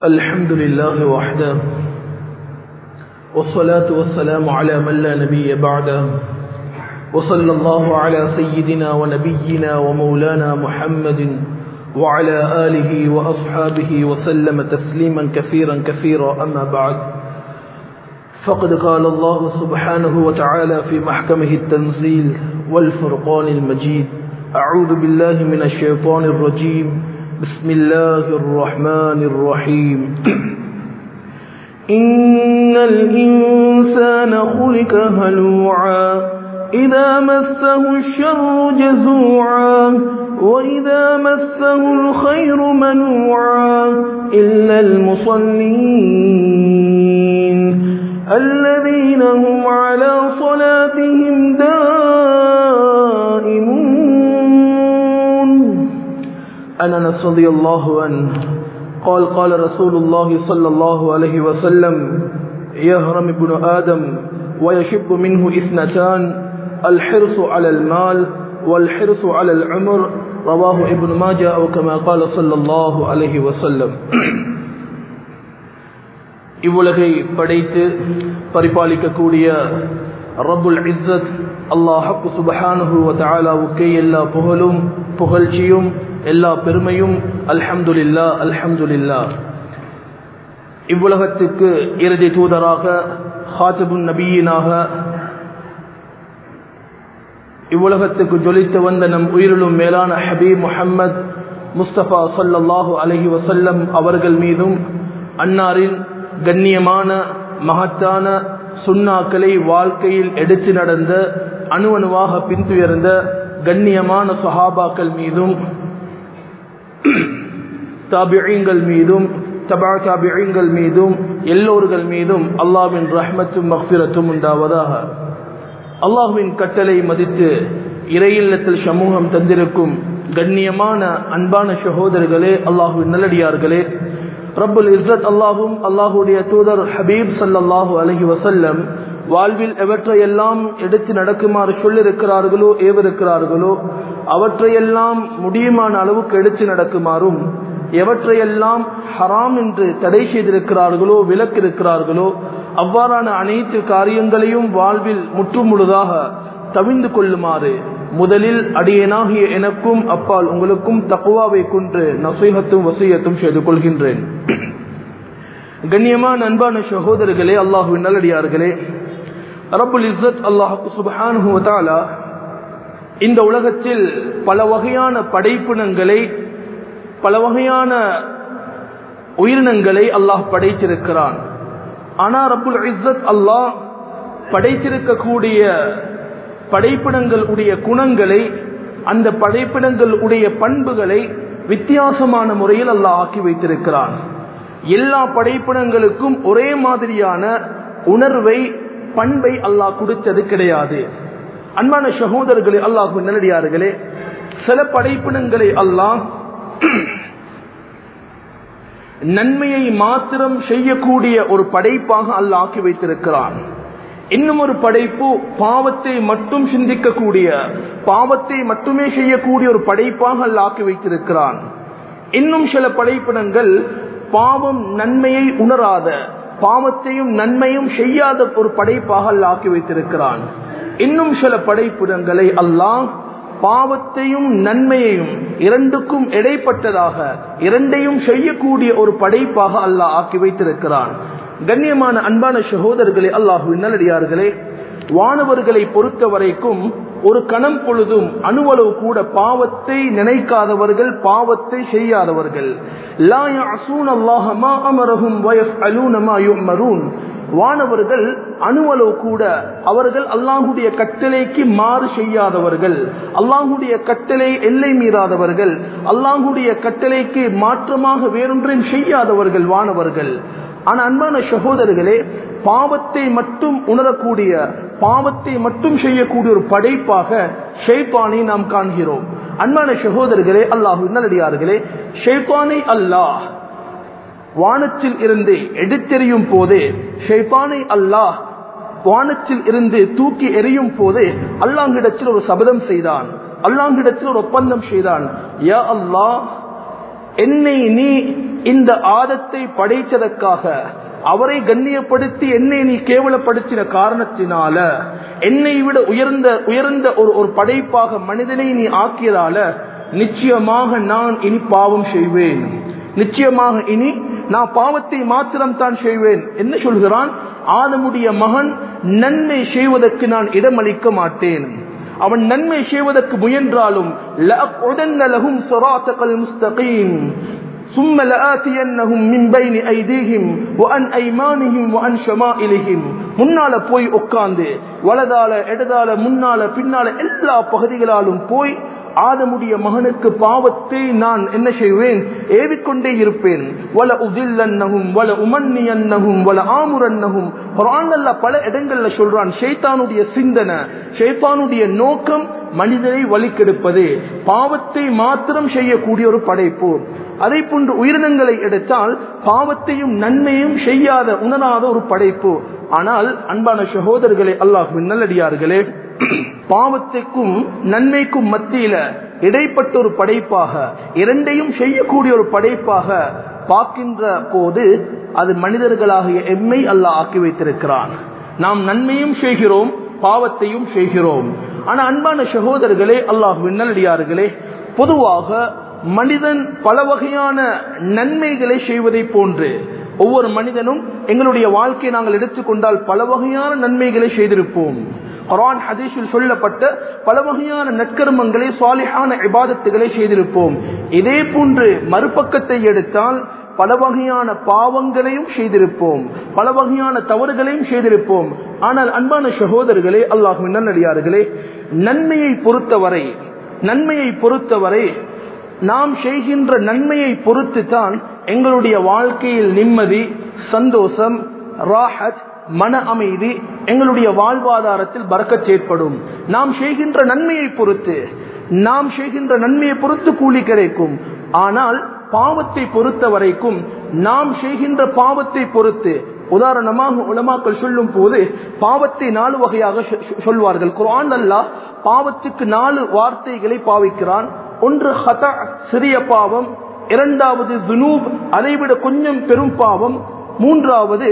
الحمد لله وحده والصلاة والسلام على من لا نبي بعده وصلى الله على سيدنا ونبينا ومولانا محمد وعلى آله وأصحابه وسلم تسليما كثيرا كثيرا أما بعد فقد قال الله سبحانه وتعالى في محكمه التنزيل والفرقان المجيد أعوذ بالله من الشيطان الرجيم بسم الله الرحمن الرحيم إن الإنسان خلق هلوعا إذا مسه الشر جزوعا وإذا مسه الخير منوعا إلا المصلين الذين هم على صلاتهم دائمون أن أنس رضي الله عنه قال قال رسول الله صلى الله عليه وسلم يهرم ابن آدم ويشب منه اثنتان الحرص على المال والحرص على العمر رواه ابن ماجه أو كما قال صلى الله عليه وسلم இவ்வுலகை படைத்து பரிபாலிக்கக்கூடிய ரபுல் இஸ்ஸத் அல்லாஹு சுபஹானுஹு வதஆலாவுக்கே எல்லா புகழும் புகழ்ச்சியும் எல்லா பெருமையும் அல்ஹம்துலில்லா அல்ஹம்துலில்லா இவ்வுலகத்துக்கு இறுதி தூதராக ஹாத்திபுன் நபியினாக இவ்வுலகத்துக்கு ஜொலித்து வந்த நம் உயிரிலும் மேலான ஹபீப் முஹம்மத் முஸ்தபா சல்லல்லாஹு அலஹி வசல்லம் அவர்கள் மீதும் அன்னாரின் கண்ணியமான மகத்தான சுண்ணாக்களை வாழ்க்கையில் எடுத்து நடந்த அணு அணுவாக பின்துயர்ந்த கண்ணியமான சஹாபாக்கள் மீதும் தாபியங்கள் மீதும் தபா தாபியங்கள் மீதும் எல்லோர்கள் மீதும் அல்லாவின் ரஹ்மத்தும் மஃபிரத்தும் உண்டாவதாக அல்லாஹுவின் கட்டளை மதித்து இறையில்லத்தில் சமூகம் தந்திருக்கும் கண்ணியமான அன்பான சகோதரர்களே அல்லாஹுவின் நல்லடியார்களே ரப்புல் இஸ்ரத் அல்லாஹும் அல்லாஹுடைய தூதர் ஹபீப் சல்லாஹூ அலஹி வசல்லம் வாழ்வில் எவற்றையெல்லாம் எடுத்து நடக்குமாறு சொல்லிருக்கிறார்களோ ஏவிருக்கிறார்களோ அவற்றையெல்லாம் முடியுமான அளவுக்கு எடுத்து நடக்குமாறும் எவற்றையெல்லாம் ஹராம் என்று தடை செய்திருக்கிறார்களோ விலக்கிருக்கிறார்களோ அவ்வாறான அனைத்து காரியங்களையும் வாழ்வில் முற்றுமுழுதாக தவிந்து கொள்ளுமாறு முதலில் அடியனாகிய எனக்கும் அப்பால் உங்களுக்கும் தக்குவாவை கொன்று நசைகத்தும் வசையத்தும் செய்து கொள்கின்றேன் கண்ணியமான அன்பான சகோதரர்களே அல்லாஹுவின் நல்லடியார்களே ரபுல் இஸ்ஸத் அல்லாஹு சுபஹானுவதாலா இந்த உலகத்தில் பல வகையான படைப்பினங்களை பல வகையான உயிரினங்களை அல்லாஹ் படைத்திருக்கிறான் ஆனா ரபுல் இஸ்ஸத் அல்லாஹ் படைத்திருக்கக்கூடிய படைப்பினங்களுடைய குணங்களை அந்த படைப்பினங்களுடைய பண்புகளை வித்தியாசமான முறையில் அல்லாஹ் ஆக்கி வைத்திருக்கிறான் எல்லா படைப்பினங்களுக்கும் ஒரே மாதிரியான உணர்வை பண்பை அல்லாஹ் கொடுத்தது கிடையாது அன்பான சகோதரர்களே அல்லாஹு நல்லடியார்களே சில படைப்பினங்களை அல்லாஹ் நன்மையை மாத்திரம் செய்யக்கூடிய ஒரு படைப்பாக அல்லாஹ் ஆக்கி வைத்திருக்கிறான் இன்னும் ஒரு படைப்பு பாவத்தை மட்டும் சிந்திக்கக்கூடிய பாவத்தை மட்டுமே செய்யக்கூடிய ஒரு படைப்பாக அல்லாக்கி வைத்திருக்கிறான் இன்னும் சில படைப்பினங்கள் பாவம் நன்மையை உணராத பாவத்தையும் நன்மையும் செய்யாத ஒரு படைப்பாக அல்லாக்கி வைத்திருக்கிறான் இன்னும் சில படைப்பிடங்களை அல்லாஹ் பாவத்தையும் நன்மையையும் இரண்டுக்கும் இடைப்பட்டதாக இரண்டையும் செய்யக்கூடிய ஒரு படைப்பாக அல்லாஹ் ஆக்கி வைத்திருக்கிறான் கண்ணியமான அன்பான சகோதரர்களே அல்லாஹு நல்லடியார்களே வானவர்களை பொறுத்த வரைக்கும் ஒரு கணம் பொழுதும் அணுவளவு கூட பாவத்தை நினைக்காதவர்கள் பாவத்தை செய்யாதவர்கள் வானவர்கள் அணுவளவு கூட அவர்கள் அல்லாஹுடைய கட்டளைக்கு மாறு செய்யாதவர்கள் அல்லாஹுடைய கட்டளை எல்லை மீறாதவர்கள் அல்லாஹுடைய கட்டளைக்கு மாற்றமாக வேறொன்றையும் செய்யாதவர்கள் வானவர்கள் ஆனா அன்பான சகோதரர்களே பாவத்தை மட்டும் உணரக்கூடிய பாவத்தை மட்டும் செய்யக்கூடிய ஒரு படைப்பாக ஷெய்பானை நாம் காண்கிறோம் அன்பான சகோதரர்களே அல்லாஹு நல்லடியார்களே ஷெய்பானை அல்லாஹ் வானத்தில் இருந்து எடுத்தெறியும் போதே ஷெய்பானை அல்லாஹ் வானத்தில் இருந்து தூக்கி எறியும் போதே அல்லாங்கிடத்தில் ஒரு சபதம் செய்தான் அல்லாங்கிடத்தில் ஒரு ஒப்பந்தம் செய்தான் யா அல்லாஹ் என்னை நீ இந்த ஆதத்தை படைத்ததற்காக அவரை கண்ணியப்படுத்தி என்னை நீ கேவலப்படுத்தின காரணத்தினால என்னை விட உயர்ந்த உயர்ந்த ஒரு ஒரு படைப்பாக மனிதனை நீ ஆக்கியதால நிச்சயமாக நான் இனி பாவம் செய்வேன் நிச்சயமாக இனி நான் பாவத்தை மாத்திரம் தான் செய்வேன் என்ன சொல்கிறான் ஆதமுடைய மகன் நன்மை செய்வதற்கு நான் இடமளிக்க மாட்டேன் அவன் நன்மை செய்வதற்கு முயன்றாலும் லகும் சொராத்தகல் முஸ்தகீம் ثم لآتينهم من بين أيديهم وأن أيمانهم وأن شمائلهم முன்னால போய் உட்கார்ந்து வலதால இடதால முன்னால பின்னால எல்லா பகுதிகளாலும் போய் ஆதமுடைய மகனுக்கு பாவத்தை நான் என்ன செய்வேன் ஏவிக்கொண்டே இருப்பேன் வல உதில்லன்னகும் வல உமன்னியன்னகும் வல ஆமுரன்னகும் குரான்ல பல இடங்கள்ல சொல்றான் ஷைத்தானுடைய சிந்தனை ஷைத்தானுடைய நோக்கம் மனிதனை வலிக்கெடுப்பது பாவத்தை மாத்திரம் செய்யக்கூடிய ஒரு படைப்பு அதை போன்று உயிரினங்களை எடுத்தால் பாவத்தையும் நன்மையும் செய்யாத உணராத ஒரு படைப்பு ஆனால் அன்பான சகோதரர்களே அல்லாஹுவின் நல்லடியார்களே பாவத்திற்கும் நன்மைக்கும் மத்தியில இடைப்பட்ட ஒரு படைப்பாக இரண்டையும் செய்யக்கூடிய ஒரு படைப்பாக பார்க்கின்ற போது அது மனிதர்களாகிய எம்மை அல்லாஹ் ஆக்கி வைத்திருக்கிறான் நாம் நன்மையும் செய்கிறோம் பாவத்தையும் செய்கிறோம் ஆனா அன்பான சகோதரர்களே அல்லாஹுவின் நல்லடியார்களே பொதுவாக மனிதன் பல வகையான நன்மைகளை செய்வதை போன்று ஒவ்வொரு மனிதனும் எங்களுடைய வாழ்க்கையை நாங்கள் எடுத்துக்கொண்டால் பல வகையான நன்மைகளை செய்திருப்போம் குரான் ஹதீஷில் சொல்லப்பட்ட பல வகையான நற்கர்மங்களை சாலிஹான இபாதத்துகளை செய்திருப்போம் இதே போன்று மறுபக்கத்தை எடுத்தால் பல வகையான பாவங்களையும் செய்திருப்போம் பல வகையான தவறுகளையும் செய்திருப்போம் ஆனால் அன்பான சகோதரர்களே அல்லாஹுவின் நல்லடியார்களே நன்மையை பொறுத்தவரை நன்மையை பொறுத்தவரை நாம் செய்கின்ற நன்மையை பொறுத்து தான் எங்களுடைய வாழ்க்கையில் நிம்மதி சந்தோஷம் ராஹத் மன அமைதி எங்களுடைய வாழ்வாதாரத்தில் பறக்கச் ஏற்படும் நாம் செய்கின்ற நன்மையை பொறுத்து நாம் செய்கின்ற நன்மையை பொறுத்து கூலி கிடைக்கும் ஆனால் பாவத்தை பொறுத்த வரைக்கும் நாம் செய்கின்ற பாவத்தை பொறுத்து உதாரணமாக உலமாக்கள் சொல்லும் போது பாவத்தை நாலு வகையாக சொல்வார்கள் குரான் அல்லாஹ் பாவத்துக்கு நாலு வார்த்தைகளை பாவிக்கிறான் ஒன்று ஹத சிறிய பாவம் இரண்டாவது துனூப் அதைவிட கொஞ்சம் பெரும் பாவம் மூன்றாவது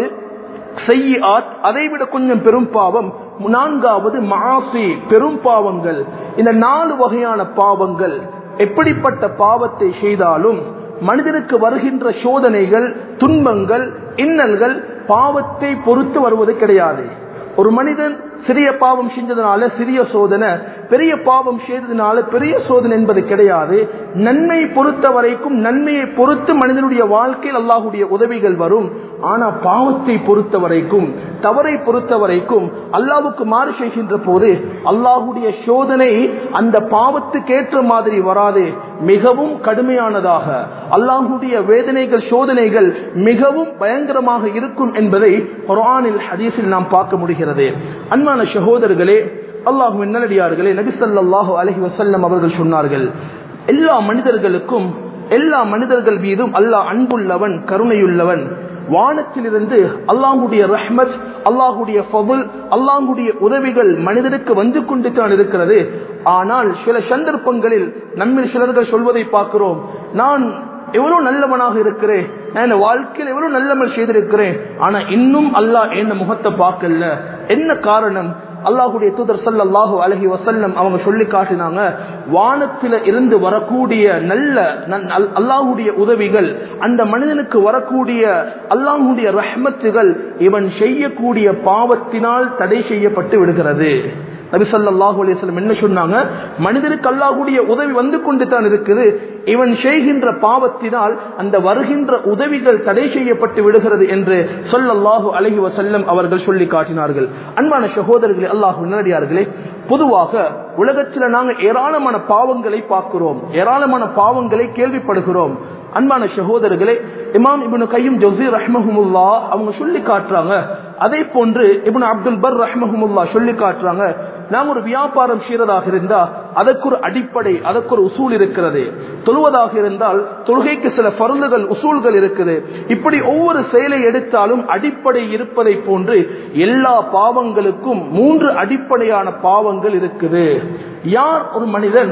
செய்யாத் அதைவிட கொஞ்சம் பெரும் பாவம் நான்காவது மாசி பெரும் பாவங்கள் இந்த நாலு வகையான பாவங்கள் எப்படிப்பட்ட பாவத்தை செய்தாலும் மனிதனுக்கு வருகின்ற சோதனைகள் துன்பங்கள் இன்னல்கள் பாவத்தை பொறுத்து வருவது கிடையாது ஒரு மனிதன் சிறிய பாவம் செஞ்சதுனால சிறிய சோதனை பெரிய பாவம் செய்ததுனால பெரிய சோதனை என்பது கிடையாது நன்மை பொறுத்த வரைக்கும் நன்மையை பொறுத்து மனிதனுடைய வாழ்க்கையில் அல்லாஹுடைய உதவிகள் வரும் ஆனா பாவத்தை பொறுத்த வரைக்கும் தவறை பொறுத்த வரைக்கும் அல்லாவுக்கு மாறு செய்கின்ற போது அல்லாஹுடைய சோதனை அந்த பாவத்துக்கேற்ற மாதிரி வராது மிகவும் கடுமையானதாக அல்லாஹுடைய வேதனைகள் சோதனைகள் மிகவும் பயங்கரமாக இருக்கும் என்பதை குரானில் ஹதீஸில் நாம் பார்க்க முடிகிறது அன்பான சகோதரர்களே அல்லாஹுவின் நல்லடியார்களே நபிசல்லாஹு அலஹி வசல்லம் அவர்கள் சொன்னார்கள் எல்லா மனிதர்களுக்கும் எல்லா மனிதர்கள் மீதும் அல்லாஹ் அன்புள்ளவன் கருணையுள்ளவன் வானத்திலிருந்து அல்லாஹுடைய ரஹ்மத் அல்லாஹுடைய ஃபபுல் அல்லாஹுடைய உதவிகள் மனிதனுக்கு வந்து கொண்டு தான் இருக்கிறது ஆனால் சில சந்தர்ப்பங்களில் நம்மில் சிலர்கள் சொல்வதை பார்க்கிறோம் நான் எவ்வளவு நல்லவனாக இருக்கிறேன் நான் என் வாழ்க்கையில் எவ்வளவு நல்லமல் செய்திருக்கிறேன் ஆனா இன்னும் அல்லாஹ் என்ன முகத்தை பார்க்கல என்ன காரணம் அல்லாஹுடைய தூதர் சல்லாஹூ அலஹி வசல்லம் அவங்க சொல்லி காட்டினாங்க வானத்தில இருந்து வரக்கூடிய நல்ல அல்லாஹுடைய உதவிகள் அந்த மனிதனுக்கு வரக்கூடிய அல்லாஹுடைய ரஹ்மத்துகள் இவன் செய்யக்கூடிய பாவத்தினால் தடை செய்யப்பட்டு விடுகிறது நபி சொல்லாஹு அலிஸ்லம் என்ன சொன்னாங்க மனிதனுக்கு அல்லாஹுடைய உதவி வந்து கொண்டு தான் இருக்குது இவன் செய்கின்ற பாவத்தினால் அந்த வருகின்ற உதவிகள் தடை செய்யப்பட்டு விடுகிறது என்று சொல்லல்லாஹு அலஹி வசல்லம் அவர்கள் சொல்லி காட்டினார்கள் அன்பான சகோதரர்களே அல்லாஹு நேரடியார்களே பொதுவாக உலகத்தில் நாங்கள் ஏராளமான பாவங்களை பார்க்கிறோம் ஏராளமான பாவங்களை கேள்விப்படுகிறோம் அன்பான சகோதரர்களே இமாம் இப்னு கையும் ஜோசி ரஹ்மஹமுல்லா அவங்க சொல்லி காட்டுறாங்க அதே போன்று இப்னு அப்துல் பர் ரஹ்மஹமுல்லா சொல்லி காட்டுறாங்க நாம் ஒரு வியாபாரம் செய்யறதாக இருந்தா அதற்கு ஒரு அடிப்படை அதற்கு ஒரு உசூல் இருக்கிறது தொழுவதாக இருந்தால் தொழுகைக்கு சில பருந்துகள் உசூல்கள் இருக்குது இப்படி ஒவ்வொரு செயலை எடுத்தாலும் அடிப்படை இருப்பதை போன்று எல்லா பாவங்களுக்கும் மூன்று அடிப்படையான பாவங்கள் இருக்குது யார் ஒரு மனிதன்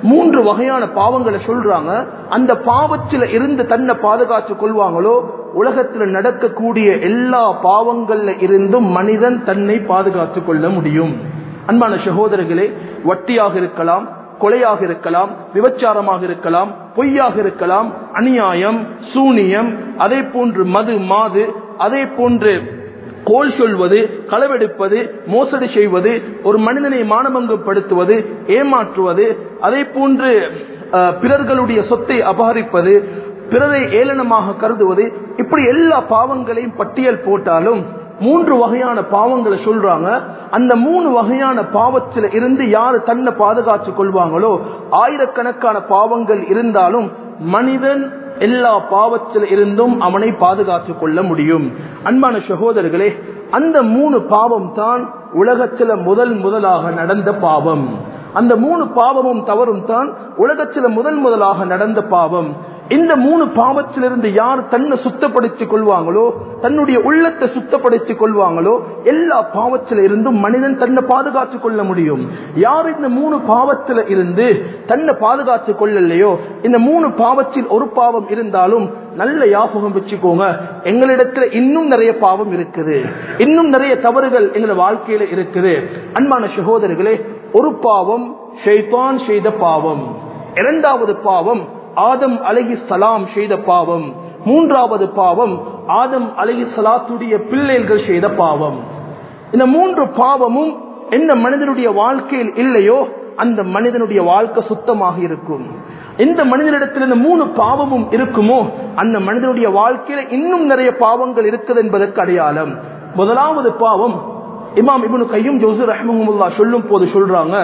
மூன்று வகையான பாவங்களை சொல்றாங்க அந்த பாவத்தில் இருந்து தன்னை பாதுகாத்துக் கொள்வாங்களோ உலகத்துல நடக்கக்கூடிய எல்லா பாவங்கள்ல இருந்தும் மனிதன் தன்னை பாதுகாத்துக் கொள்ள முடியும் அன்பான சகோதரர்களே வட்டியாக இருக்கலாம் கொலையாக இருக்கலாம் விபச்சாரமாக இருக்கலாம் பொய்யாக இருக்கலாம் அநியாயம் சூனியம் அதே போன்று மது மாது அதே போன்று கோல் சொல்வது களவெடுப்பது மோசடி செய்வது ஒரு மனிதனை மானபங்கப்படுத்துவது ஏமாற்றுவது அதே போன்று அஹ், பிறர்களுடைய சொத்தை அபகரிப்பது பிறரை ஏளனமாக கருதுவது இப்படி எல்லா பாவங்களையும் பட்டியல் போட்டாலும் மூன்று வகையான பாவங்களை சொல்றாங்க அந்த மூணு வகையான பாவத்தில இருந்து யாரு தன்னை பாதுகாத்துக் கொள்வாங்களோ ஆயிரக்கணக்கான பாவங்கள் இருந்தாலும் மனிதன் எல்லா பாவத்தில் இருந்தும் அவனை பாதுகாத்துக் கொள்ள முடியும் அன்பான சகோதரர்களே அந்த மூணு பாவம் தான் உலகத்துல முதல் முதலாக நடந்த பாவம் அந்த மூணு பாவமும் தவறும் தான் உலகத்துல முதல் முதலாக நடந்த பாவம் இந்த மூணு பாவத்திலிருந்து யார் தன்னை சுத்தப்படுத்திக் கொள்வாங்களோ தன்னுடைய உள்ளத்தை சுத்தப்படுத்திக் கொள்வாங்களோ எல்லா பாவத்தில இருந்தும் மனிதன் தன்னை பாதுகாத்துக் கொள்ள முடியும் யார் இந்த மூணு பாவத்தில இருந்து தன்னை பாதுகாத்துக் கொள்ளலையோ இந்த மூணு பாவத்தில் ஒரு பாவம் இருந்தாலும் நல்ல யாபகம் வச்சுக்கோங்க எங்களிடத்துல இன்னும் நிறைய பாவம் இருக்குது இன்னும் நிறைய தவறுகள் எங்களோட வாழ்க்கையில இருக்குது அன்பான சகோதரர்களே ஒரு பாவம் ஷைத்தான் செய்த பாவம் இரண்டாவது பாவம் ஆதம் அலகி சலாம் செய்த பாவம் மூன்றாவது பாவம் ஆதம் அலகி சலாத்துடைய பிள்ளைகள் செய்த பாவம் இந்த மூன்று பாவமும் எந்த மனிதனுடைய வாழ்க்கையில் இல்லையோ அந்த மனிதனுடைய வாழ்க்கை சுத்தமாக இருக்கும் எந்த மனிதனிடத்தில் இந்த மூணு பாவமும் இருக்குமோ அந்த மனிதனுடைய வாழ்க்கையில இன்னும் நிறைய பாவங்கள் இருக்குது என்பதற்கு அடையாளம் முதலாவது பாவம் இமாம் இபனு கையும் ஜோசு ரஹமுல்லா சொல்லும் போது சொல்றாங்க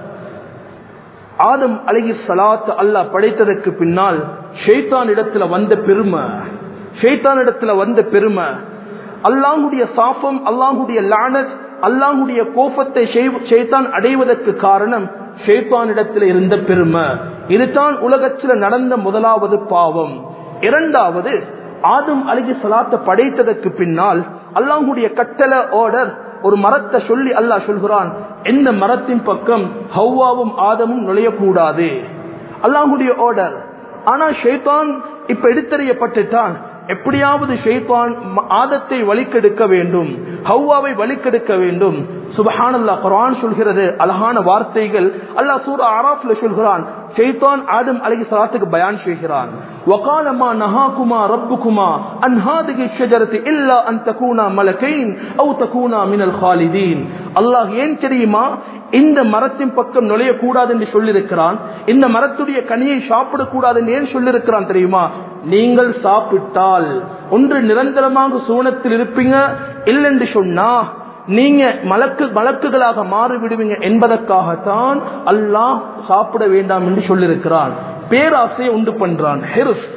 ஆதம் அலகி சலாத் அல்லாஹ் படைத்ததற்கு பின்னால் ஷெய்தான் இடத்துல வந்த பெருமை ஷெய்தான் இடத்துல வந்த பெருமை அல்லாஹுடைய சாபம் அல்லாஹுடைய லானத் அல்லாஹுடைய கோபத்தை ஷெய்தான் அடைவதற்கு காரணம் ஷெய்தான் இடத்துல இருந்த பெருமை இதுதான் உலகத்தில் நடந்த முதலாவது பாவம் இரண்டாவது ஆதம் அழகி சலாத்தை படைத்ததற்கு பின்னால் அல்லாஹுடைய கட்டளை ஆர்டர் ஒரு மரத்தை சொல்லி அல்லாஹ் சொல்கிறான் எந்த மரத்தின் பக்கம் ஹவ்வாவும் ஆதமும் நுழையக்கூடாது அல்லாஹுடைய ஆர்டர் ஆனா ஷேத்தான் இப்ப எடுத்தறியப்பட்டுட்டான் எப்படியாவது ஷெய்பான் ஆதத்தை வலிக்கெடுக்க வேண்டும் ஹவ்வாவை வலிக்கெடுக்க வேண்டும் சுபஹான் அல்லா குரான் சொல்கிறது அழகான வார்த்தைகள் அல்லாஹ் சூரா ஆராஃப்ல சொல்கிறான் ஷெய்தான் ஆதம் அலகி சலாத்துக்கு பயான் செய்கிறான் وقال ما نهاكما ربكما عن هذه الشجرة إلا أن تكونا ملكين أو تكونا من الخالدين அல்லாஹ் ஏன் தெரியுமா இந்த மரத்தின் பக்கம் நுழையக்கூடாது என்று சொல்லியிருக்கிறான் இந்த மரத்துடைய கனியை சாப்பிடக்கூடாது என்று ஏன் சொல்லியிருக்கிறான் தெரியுமா நீங்கள் சாப்பிட்டால் ஒன்று நிரந்தரமாக சூனத்தில் இருப்பீங்க இல்லைன்னு சொன்னா நீங்க மலக்கு மலக்குகளாக மாறி விடுவீங்க என்பதற்காகத்தான் அல்லாஹ் சாப்பிட வேண்டாம் என்று சொல்லியிருக்கிறான் பேராசையை உண்டு பண்றான் ஹெருஸ்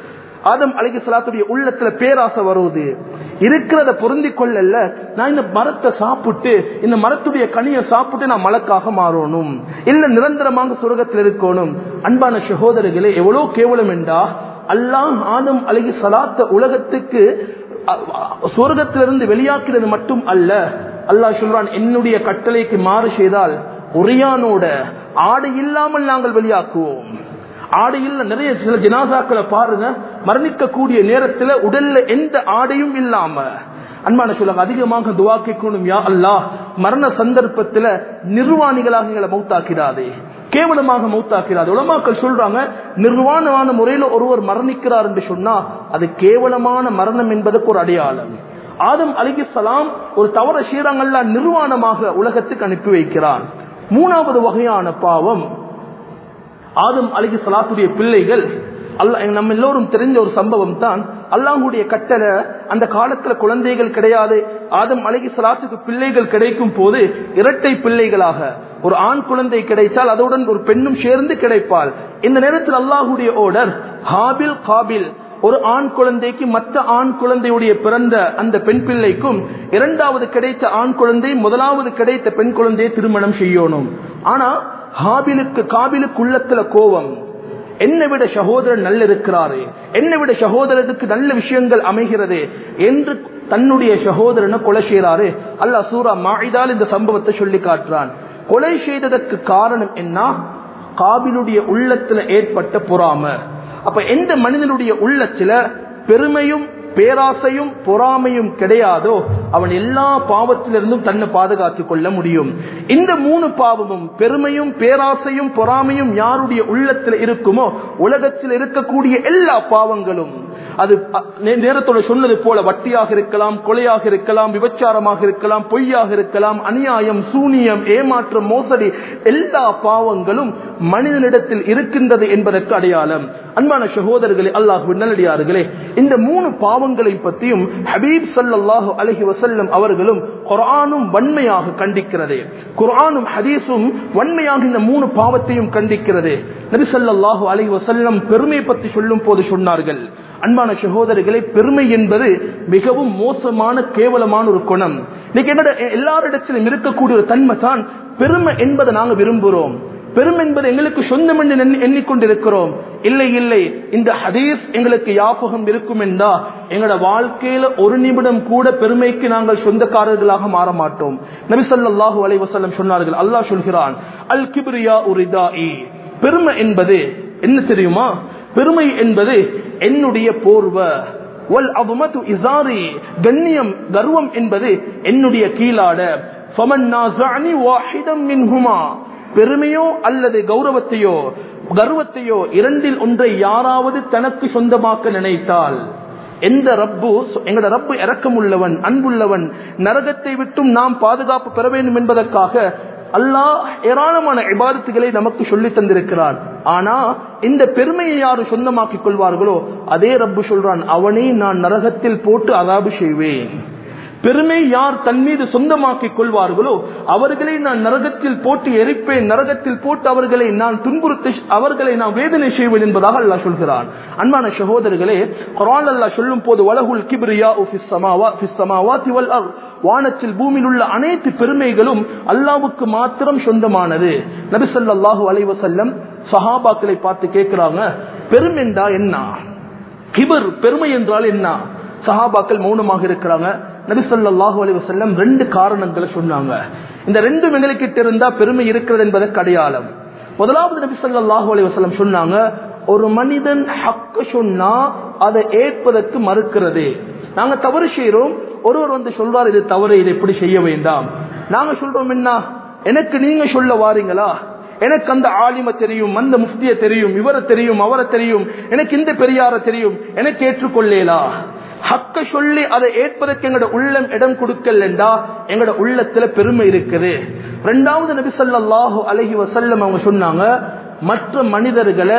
ஆதம் அழகி சலாத்துடைய உள்ளத்துல பேராசை வருவது இருக்கிறத பொருந்தி கொள்ளல நான் இந்த மரத்தை சாப்பிட்டு இந்த மரத்துடைய கனியை சாப்பிட்டு நான் மலக்காக மாறணும் இல்ல நிரந்தரமாக சுரகத்தில் இருக்கணும் அன்பான சகோதரர்களே எவ்வளவு கேவலம் என்றா அல்லாஹ் ஆதம் அழகி சலாத்த உலகத்துக்கு சுவர்க்கத்திலிருந்து வெளியாக்குறது மட்டும் அல்ல அல்லாஹ் சொல்றான் என்னுடைய கட்டளைக்கு மாறு செய்தால் ஒரியானோட ஆடை இல்லாமல் நாங்கள் வெளியாக்குவோம் ஆடை இல்ல நிறைய சில ஜனாசாக்களை பாருங்க மரணிக்கக்கூடிய நேரத்துல உடல்ல எந்த ஆடையும் இல்லாம அன்பான சொல்லுங்க அதிகமாக துவா கேட்கணும் யா அல்லாஹ் மரண சந்தர்ப்பத்துல நிர்வாணிகளாக எங்களை மௌத்தாக்கிறாதே கேவலமாக மௌத்தாக்கிறார் உலமாக்கள் சொல்றாங்க நிர்வாணமான முறையில ஒருவர் மரணிக்கிறார் என்று சொன்னா அது கேவலமான மரணம் என்பதற்கு ஒரு அடையாளம் ஆதம் அலிகி சலாம் ஒரு தவற சீரங்கள்ல நிர்வாணமாக உலகத்துக்கு அனுப்பி வைக்கிறான் மூணாவது வகையான பாவம் ஆதம் அலிகி சலாத்துடைய பிள்ளைகள் அல்ல நம்ம எல்லோரும் தெரிஞ்ச ஒரு சம்பவம் தான் அல்லாஹுடைய கட்டளை அந்த காலத்துல குழந்தைகள் கிடையாது ஆதம் அழகி சலாத்துக்கு பிள்ளைகள் கிடைக்கும் போது இரட்டை பிள்ளைகளாக ஒரு ஆண் குழந்தை கிடைத்தால் அதோடன் ஒரு பெண்ணும் சேர்ந்து கிடைப்பாள் இந்த நேரத்தில் அல்லாஹுடைய ஓடர் ஹாபில் காபில் ஒரு ஆண் குழந்தைக்கு மற்ற ஆண் குழந்தையுடைய பிறந்த அந்த பெண் பிள்ளைக்கும் இரண்டாவது கிடைத்த ஆண் குழந்தை முதலாவது கிடைத்த பெண் குழந்தையை திருமணம் செய்யணும் ஆனா ஹாபிலுக்கு காபிலுக்கு உள்ளத்துல கோபம் என்னை விட சகோதரன் நல்ல இருக்கிறாரு என்னை விட சகோதரனுக்கு நல்ல விஷயங்கள் அமைகிறது என்று தன்னுடைய சகோதரனை கொலை செய்யறாரு அல்லா சூரா மாயிதால் இந்த சம்பவத்தை சொல்லி காட்டுறான் கொலை செய்ததற்கு காரணம் என்ன காபிலுடைய உள்ளத்துல ஏற்பட்ட பொறாம அப்ப எந்த மனிதனுடைய உள்ளத்துல பெருமையும் பேராசையும் பொறாமையும் கிடையாதோ அவன் எல்லா பாவத்திலிருந்தும் தன்னை பாதுகாத்துக் கொள்ள முடியும் இந்த மூணு பாவமும் பெருமையும் பேராசையும் பொறாமையும் யாருடைய உள்ளத்தில் இருக்குமோ உலகத்தில் இருக்கக்கூடிய எல்லா பாவங்களும் அது நேரத்தோட சொன்னது போல வட்டியாக இருக்கலாம் கொலையாக இருக்கலாம் விபச்சாரமாக இருக்கலாம் பொய்யாக இருக்கலாம் அநியாயம் சூனியம் ஏமாற்றம் மோசடி எல்லா பாவங்களும் மனிதனிடத்தில் இருக்கின்றது என்பதற்கு அடையாளம் அன்பான சகோதரர்களே அல்லாஹு நல்லடியார்களே இந்த மூணு பாவங்களை பற்றியும் ஹபீப் சல்லாஹூ அலஹி வசல்லம் அவர்களும் குரானும் வன்மையாக கண்டிக்கிறது குரானும் ஹதீஸும் வன்மையாக இந்த மூணு பாவத்தையும் கண்டிக்கிறது நபி சல்லாஹூ அலஹி வசல்லம் பெருமை பற்றி சொல்லும் போது சொன்னார்கள் அன்பான சகோதரர்களே பெருமை என்பது மிகவும் மோசமான கேவலமான ஒரு குணம் இன்னைக்கு என்னோட எல்லாரிடத்திலும் இருக்கக்கூடிய ஒரு தன்மை தான் பெருமை என்பதை நாங்க விரும்புகிறோம் பெருமை என்பது எங்களுக்கு சொந்தம் என்று எண்ணிக்கொண்டிருக்கிறோம் இல்லை இல்லை இந்த ஹதீஸ் எங்களுக்கு யாபகம் இருக்கும் என்றா எங்களோட வாழ்க்கையில ஒரு நிமிடம் கூட பெருமைக்கு நாங்கள் சொந்தக்காரர்களாக மாற மாட்டோம் நபிசல்லாஹூ அலைவசல்லம் சொன்னார்கள் அல்லாஹ் சொல்கிறான் அல் கிபிரியா உரிதாஇ பெருமை என்பது என்ன தெரியுமா பெருமை என்பது என்னுடைய போர்வ வல் அவமது இசாரி கண்ணியம் கர்வம் என்பது என்னுடைய கீழாட ஃபமன் நாஸஅனி வாஹிதம் மின்ஹுமா பெருமையோ அல்லது கௌரவத்தையோ கர்வத்தையோ இரண்டில் ஒன்றை யாராவது தனக்கு சொந்தமாக்க நினைத்தால் எந்த ரப்பு எங்களோட ரப்பு இறக்கம் உள்ளவன் அன்புள்ளவன் நரகத்தை விட்டும் நாம் பாதுகாப்பு பெற வேண்டும் என்பதற்காக அல்லாஹ் ஏராளமான இபாதத்துகளை நமக்கு சொல்லி தந்திருக்கிறான் ஆனா இந்த பெருமையை யாரு சொந்தமாக்கிக் கொள்வார்களோ அதே ரப்பு சொல்றான் அவனை நான் நரகத்தில் போட்டு அதாபு செய்வேன் பெருமை யார் தன் மீது சொந்தமாக்கிக் கொள்வார்களோ அவர்களை நான் நரகத்தில் போட்டு எரிப்பேன் நரகத்தில் போட்டு அவர்களை நான் துன்புறுத்த அவர்களை நான் வேதனை செய்வேன் என்பதாக அல்லாஹ் சொல்கிறான் அன்பான சகோதரர்களே குரான் அல்லாஹ் சொல்லும் போது வலகுல் கிபிரியா வானத்தில் பூமியில் உள்ள அனைத்து பெருமைகளும் அல்லாவுக்கு மாத்திரம் சொந்தமானது நபிசல்லாஹு அலைவசல்லம் சஹாபாக்களை பார்த்து கேட்கிறாங்க பெருமென்றா என்ன கிபர் பெருமை என்றால் என்ன சஹாபாக்கள் மௌனமாக இருக்கிறாங்க நபிசல்லாஹு அலி வசல்லம் ரெண்டு காரணங்களை சொன்னாங்க இந்த ரெண்டும் எங்களுக்கிட்ட இருந்தா பெருமை இருக்கிறது என்பதற்கு அடையாளம் முதலாவது நபிசல்லாஹு அலி வசல்லம் சொன்னாங்க ஒரு மனிதன் ஹக்க சொன்னா அதை ஏற்பதற்கு மறுக்கிறது நாங்க தவறு செய்யறோம் ஒருவர் வந்து சொல்றார் இது தவறு இதை எப்படி செய்ய வேண்டாம் நாங்க சொல்றோம் என்ன எனக்கு நீங்க சொல்ல வாரீங்களா எனக்கு அந்த ஆலிம தெரியும் அந்த முஃப்திய தெரியும் இவரை தெரியும் அவரை தெரியும் எனக்கு இந்த பெரியார தெரியும் எனக்கு ஏற்றுக்கொள்ளேலா ஹக்க சொல்லி அதை ஏற்பதற்கு எங்களோட உள்ளம் இடம் கொடுக்கலண்டா எங்களோட உள்ளத்துல பெருமை இருக்குது ரெண்டாவது நபி சொல்லாஹு அலஹி வசல்லம் அவங்க சொன்னாங்க மற்ற மனிதர்களை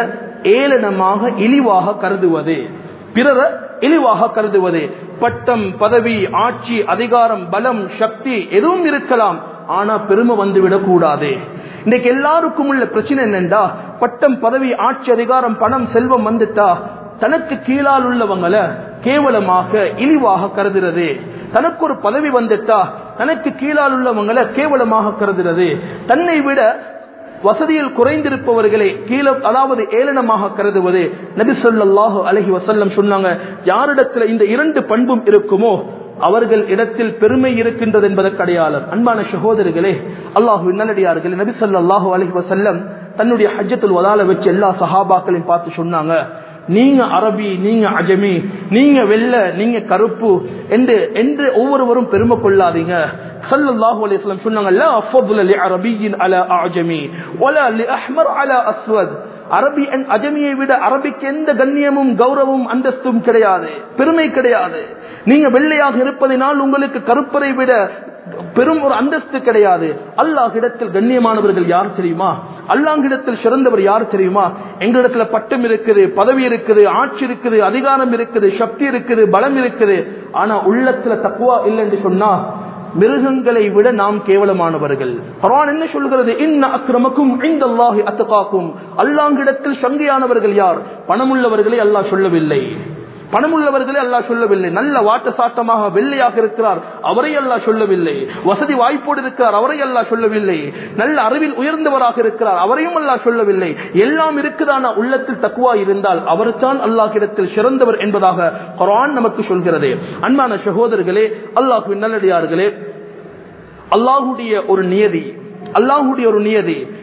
ஏளனமாக இழிவாக கருதுவது பிறரை இழிவாக கருதுவது பட்டம் பதவி ஆட்சி அதிகாரம் பலம் சக்தி எதுவும் இருக்கலாம் ஆனா பெருமை வந்துவிடக் கூடாது இன்னைக்கு எல்லாருக்கும் உள்ள பிரச்சனை என்னண்டா பட்டம் பதவி ஆட்சி அதிகாரம் பணம் செல்வம் வந்துட்டா தனக்கு கீழால் உள்ளவங்களை கேவலமாக இழிவாக கருதுறது தனக்கு ஒரு பதவி வந்துட்டா தனக்கு கீழால் உள்ளவங்களை கேவலமாக கருதுறது தன்னை விட வசதியில் குறைந்திருப்பவர்களை கீழே அதாவது ஏளனமாக கருதுவது நபி சொல்லாஹு அலஹி வசல்லம் சொன்னாங்க யாரிடத்துல இந்த இரண்டு பண்பும் இருக்குமோ அவர்கள் இடத்தில் பெருமை இருக்கின்றது என்பதற்கு அடையாளம் அன்பான சகோதரிகளே அல்லாஹு நல்லடியார்களே நபி சொல்லாஹு அலஹி வசல்லம் தன்னுடைய ஹஜ்ஜத்துல் வதால வச்சு எல்லா சஹாபாக்களையும் பார்த்து சொன்னாங்க நீங்க அரபி நீங்க அஜமி நீங்க வெள்ள நீங்க கருப்பு என்று என்று ஒவ்வொருவரும் பெருமை கொள்ளாதீங்க சல்லல்லாஹு அலைஹி வஸல்லம் சொன்னாங்க லா ஃபضل لعربي على اعجمي ولا لاحمر على اسود அரபி அஜமியை விட அரபிக்கு எந்த கண்ணியமும் கௌரவமும் அந்தஸ்தும் கிடையாது பெருமை கிடையாது நீங்க வெள்ளையாக இருப்பதனால் உங்களுக்கு கருப்பரை விட பெரும் ஒரு அந்தஸ்து கிடையாது அல்லாஹிடத்தில் கண்ணியமானவர்கள் யார் தெரியுமா அல்லாஹிடத்தில் சிறந்தவர் யார் தெரியுமா எங்களிடத்துல பட்டம் இருக்குது பதவி இருக்குது ஆட்சி இருக்குது அதிகாரம் இருக்குது சக்தி இருக்குது பலம் இருக்குது ஆனா உள்ளத்துல தக்குவா இல்லைன்னு சொன்னா மிருகங்களை விட நாம் கேவலமானவர்கள் குர்ஆன் என்ன சொல்கிறது இன்ன அக்ரமக்கும் இந்தல்லாஹி அத்தகாக்கும் அல்லாஹ்விடத்தில் சங்கையானவர்கள் யார் பணமுள்ளவர்களை அல்லாஹ் சொல்லவில்லை பணமுள்ளவர்களே அல்லாஹ் சொல்லவில்லை நல்ல வாட்ட சாட்டமாக வெள்ளையாக இருக்கிறார் அவரை அல்லாஹ் சொல்லவில்லை வசதி வாய்ப்போடு இருக்கிறார் அவரை அல்லாஹ் சொல்லவில்லை நல்ல அறிவில் உயர்ந்தவராக இருக்கிறார் அவரையும் அல்லாஹ் சொல்லவில்லை எல்லாம் இருக்குதான உள்ளத்தில் தக்குவா இருந்தால் அவர்தான் அல்லாஹிடத்தில் சிறந்தவர் என்பதாக குரான் நமக்கு சொல்கிறது அன்பான சகோதரர்களே அல்லாஹுவின் நல்லடியார்களே அல்லாஹுடைய ஒரு நியதி அல்லாஹுடைய ஒரு நியதி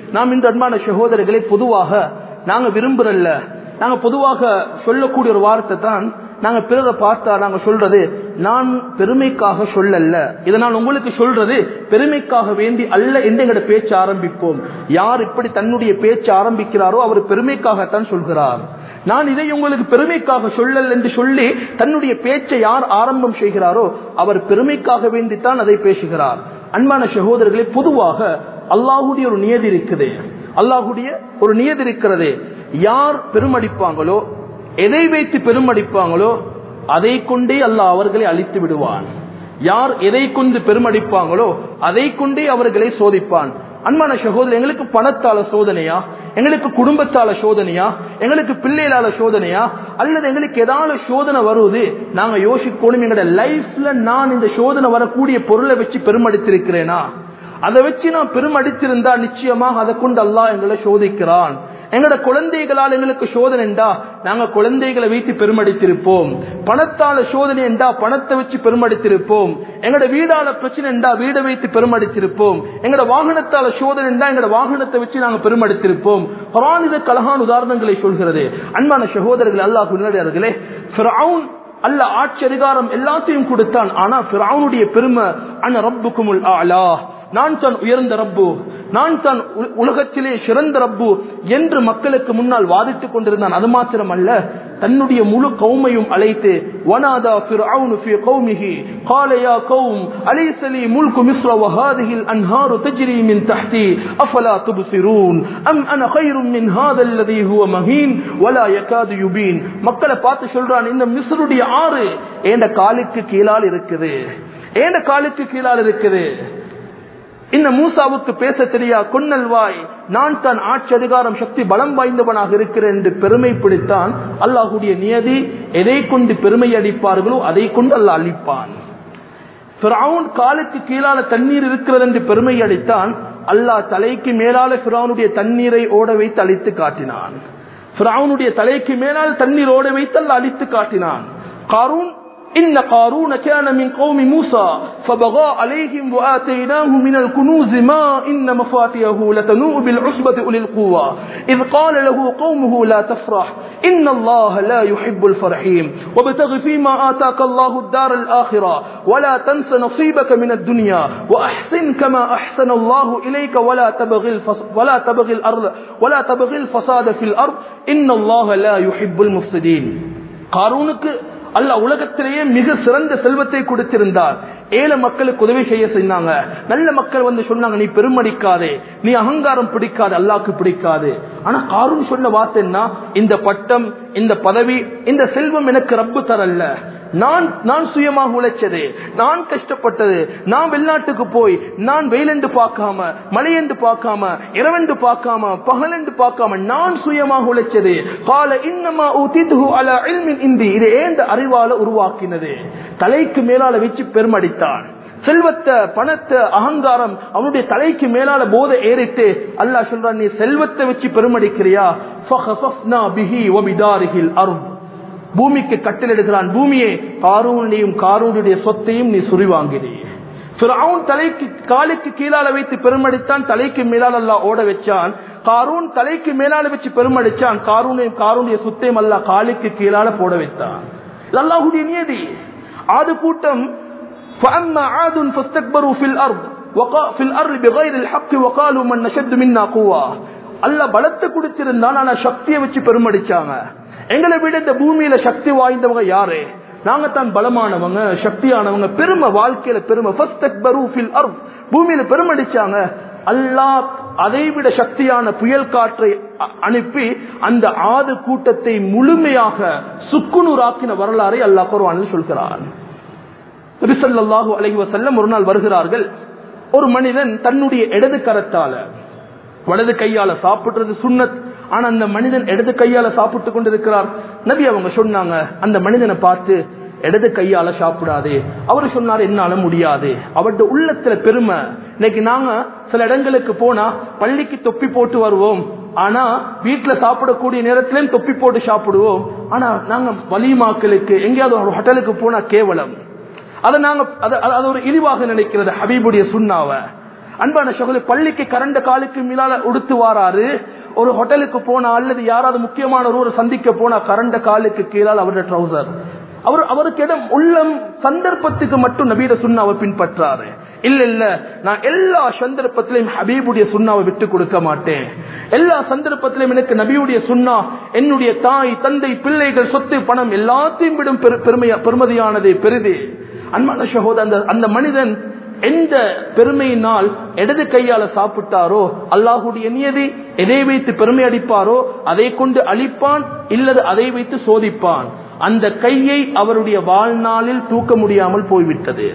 நாம் இந்த அன்பான சகோதரர்களை பொதுவாக நாங்க விரும்புறல்ல நாங்க பொதுவாக சொல்லக்கூடிய ஒரு வார்த்தை தான் நாங்க பிறரை பார்த்தா நாங்க சொல்றது நான் பெருமைக்காக சொல்லல்ல இதை நான் உங்களுக்கு சொல்றது பெருமைக்காக வேண்டி அல்ல என்று எங்கட பேச்சு ஆரம்பிப்போம் யார் இப்படி தன்னுடைய பேச்சு ஆரம்பிக்கிறாரோ அவர் பெருமைக்காகத்தான் சொல்கிறார் நான் இதை உங்களுக்கு பெருமைக்காக சொல்லல் என்று சொல்லி தன்னுடைய பேச்சை யார் ஆரம்பம் செய்கிறாரோ அவர் பெருமைக்காக வேண்டித்தான் அதை பேசுகிறார் அன்பான சகோதரர்களே பொதுவாக அல்லாஹுடைய ஒரு நியதி இருக்குது அல்லாஹுடைய ஒரு நியதி இருக்கிறது யார் பெருமடிப்பாங்களோ எதை வைத்து பெருமடிப்பாங்களோ அதை கொண்டே அல்லாஹ் அவர்களை அழித்து விடுவான் யார் எதை கொண்டு பெருமடிப்பாங்களோ அதை கொண்டே அவர்களை சோதிப்பான் அன்பான சகோதரர் எங்களுக்கு பணத்தால சோதனையா எங்களுக்கு குடும்பத்தால சோதனையா எங்களுக்கு பிள்ளைகளால சோதனையா அல்லது எங்களுக்கு ஏதாவது சோதனை வருவது நாங்க யோசிக்கணும் எங்களோட லைஃப்ல நான் இந்த சோதனை வரக்கூடிய பொருளை வச்சு பெருமடித்திருக்கிறேனா அதை வச்சு நான் பெருமடித்திருந்தா நிச்சயமாக அதை கொண்டு அல்லாஹ் எங்களை சோதிக்கிறான் எங்களோட குழந்தைகளால் எங்களுக்கு சோதனை என்றா நாங்க குழந்தைகளை வைத்து பெருமடித்திருப்போம் பணத்தால சோதனை என்றா பணத்தை வச்சு பெருமடித்திருப்போம் எங்களோட வீடால பிரச்சனை என்றா வீடை வைத்து பெருமடித்திருப்போம் எங்களோட வாகனத்தால சோதனை என்றா எங்களோட வாகனத்தை வச்சு நாங்க பெருமடித்திருப்போம் குரான் இதுக்கு அழகான உதாரணங்களை சொல்கிறது அன்பான சகோதரர்கள் அல்லாஹ் முன்னாடியார்களே அல்ல ஆட்சி அதிகாரம் எல்லாத்தையும் கொடுத்தான் ஆனா பிராவுனுடைய பெருமை அன ரப்புக்குமுல் ஆலா நான் தான் உயர்ந்த ரப்பு நான் தான் உலகத்திலே சிறந்த ரப்பு என்று மக்களுக்கு முன்னால் வாதித்துக் கொண்டிருந்தான் அது மாத்திரம் அல்ல தன்னுடைய முழு கௌமையும் அழைத்து வனாதா ஃபிர்அவுன் ஃபி கௌமிஹி قال يا قوم أليس لي ملك مصر وهذه الأنهار تجري من تحتي أفلا تبصرون أم أنا خير من هذا الذي هو مهين ولا يكاد يبين மக்களை பார்த்து சொல்றான் இந்த மிஸ்ருடைய ஆறு ஏண்ட காலுக்கு கீழால் இருக்குது ஏண்ட காலுக்கு கீழால் இருக்குது இந்த மூசாவுக்கு பேச தெரியா கொன்னல் வாய் நான் தான் ஆட்சி அதிகாரம் சக்தி பலம் வாய்ந்தவனாக இருக்கிறேன் என்று பெருமை பிடித்தான் அல்லாஹுடைய நியதி எதை கொண்டு பெருமை அடிப்பார்களோ அதை கொண்டு அல்லாஹ் அழிப்பான் காலுக்கு கீழால தண்ணீர் இருக்கிறது என்று பெருமை அடித்தான் அல்லாஹ் தலைக்கு மேலால பிராவுனுடைய தண்ணீரை ஓட வைத்து அழித்து காட்டினான் பிராவுனுடைய தலைக்கு மேலால் தண்ணீர் ஓட வைத்து அல்லாஹ் அழித்து காட்டினான் காரூன் إن قارون كان من قوم موسى فبغى عليهم وآتيناه من الكنوز ما إن مفاتيه لتنوء بالعصبة أولي القوة إذ قال له قومه لا تفرح إن الله لا يحب الفرحين وابتغ فيما آتاك الله الدار الآخرة ولا تنس نصيبك من الدنيا وأحسن كما أحسن الله إليك ولا تبغي الفص ولا تبغي الأرض ولا تبغي الفساد في الأرض إن الله لا يحب المفسدين قارونك அல்ல உலகத்திலேயே மிக சிறந்த செல்வத்தை கொடுத்திருந்தார் ஏழை மக்களுக்கு உதவி செய்ய செய்தாங்க நல்ல மக்கள் வந்து சொன்னாங்க நீ பெருமடிக்காதே நீ அகங்காரம் பிடிக்காது அல்லாக்கு பிடிக்காது ஆனா காரும் சொன்ன வார்த்தை என்ன இந்த பட்டம் இந்த பதவி இந்த செல்வம் எனக்கு ரப்பு தரல்ல நான் நான் சுயமாக உழைச்சது நான் கஷ்டப்பட்டது நான் வெளிநாட்டுக்கு போய் நான் வெயிலென்று பார்க்காம மழையென்று பார்க்காம இரவென்று பார்க்காம பகலென்று பார்க்காம நான் சுயமாக உழைச்சது கால இன்னமா ஊத்திதுஹு அலா இல்மின் இந்தி இது ஏந்த அறிவால உருவாக்கினது தலைக்கு மேலால வச்சு பெருமடித்தான் செல்வத்தை பணத்தை அகங்காரம் அவனுடைய தலைக்கு மேலால போதை ஏறிட்டு அல்லாஹ் சொல்றான் நீ செல்வத்தை வச்சு பெருமடிக்கிறியா பூமிக்கு கட்டளிடுகிறான் பூமியே காரூனையும் காரூனுடைய சொத்தையும் நீ சுரிவாங்கினே தலைக்கு காலுக்கு கீழால வைத்து பெருமடித்தான் தலைக்கு மேலால் அல்லா ஓட வச்சான் காரூன் தலைக்கு மேலால வச்சு பெருமடிச்சான் காரூனையும் காரூனுடைய சொத்தையும் அல்லா காலுக்கு கீழால போட வைத்தான் அல்லாஹுடைய நியதி ஆது கூட்டம் فأما عاد فاستكبروا في الأرض وقا في الأرض بغير الحق وقالوا من نشد منا قوة அல்லாஹ் பலத்தை கொடுத்திருந்தான் ஆனா சக்தியை வச்சு பெருமடிச்சாங்க எங்களை விட இந்த பூமியில சக்தி வாய்ந்தவங்க யாரு நாங்க தான் பலமானவங்க சக்தியானவங்க பெருமை வாழ்க்கையில பெருமை பூமியில பெருமடிச்சாங்க அல்லாஹ் அதை விட சக்தியான புயல் காற்றை அனுப்பி அந்த ஆது கூட்டத்தை முழுமையாக சுக்குநூறாக்கின வரலாறை அல்லாஹ் குர்ஆனில் சொல்கிறான் ரிசல்லாஹு அலைஹி வஸல்லம் ஒரு நாள் வருகிறார்கள் ஒரு மனிதன் தன்னுடைய இடது கரத்தால வலது கையால சாப்பிடுறது சுண்ணத் ஆனா அந்த மனிதன் இடது கையால சாப்பிட்டு கொண்டிருக்கிறார் நபி அவங்க சொன்னாங்க அந்த மனிதனை பார்த்து இடது கையால சாப்பிடாதே அவரு சொன்னாரு என்னால முடியாது அவருடைய உள்ளத்துல பெருமை இன்னைக்கு நாங்க சில இடங்களுக்கு போனா பள்ளிக்கு தொப்பி போட்டு வருவோம் ஆனா வீட்டுல சாப்பிடக்கூடிய நேரத்திலும் தொப்பி போட்டு சாப்பிடுவோம் ஆனா நாங்க வலிமாக்களுக்கு எங்கேயாவது ஒரு ஹோட்டலுக்கு போனா கேவலம் அதை நாங்க அது ஒரு இழிவாக நினைக்கிறது ஹபீபுடைய சுண்ணாவை அன்பான சகோதரி பள்ளிக்கு கரண்ட காலுக்கு மீளால உடுத்து வாராரு ஒரு ஹோட்டலுக்கு போனா அல்லது யாராவது முக்கியமான ஒரு சந்திக்க போனா கரண்ட காலுக்கு கீழால் அவருடைய ட்ரௌசர் அவர் அவருக்கு இடம் உள்ளம் சந்தர்ப்பத்துக்கு மட்டும் நபீட சுண்ணா அவர் பின்பற்றாரு இல்ல இல்ல நான் எல்லா சந்தர்ப்பத்திலையும் ஹபீபுடைய சுண்ணாவை விட்டு கொடுக்க மாட்டேன் எல்லா சந்தர்ப்பத்திலையும் எனக்கு நபியுடைய சுண்ணா என்னுடைய தாய் தந்தை பிள்ளைகள் சொத்து பணம் எல்லாத்தையும் விடும் பெரு- பெருமையா பெருமதியானது பெரிது அன்பான சகோதர அந்த அந்த மனிதன் எந்த பெருமையினால் இடது கையால சாப்பிட்டாரோ அல்லாஹுடைய நியதி எதை வைத்து பெருமை அடிப்பாரோ அதை கொண்டு அழிப்பான் இல்லது அதை வைத்து சோதிப்பான் அந்த கையை அவருடைய வாழ்நாளில் தூக்க முடியாமல் போய்விட்டது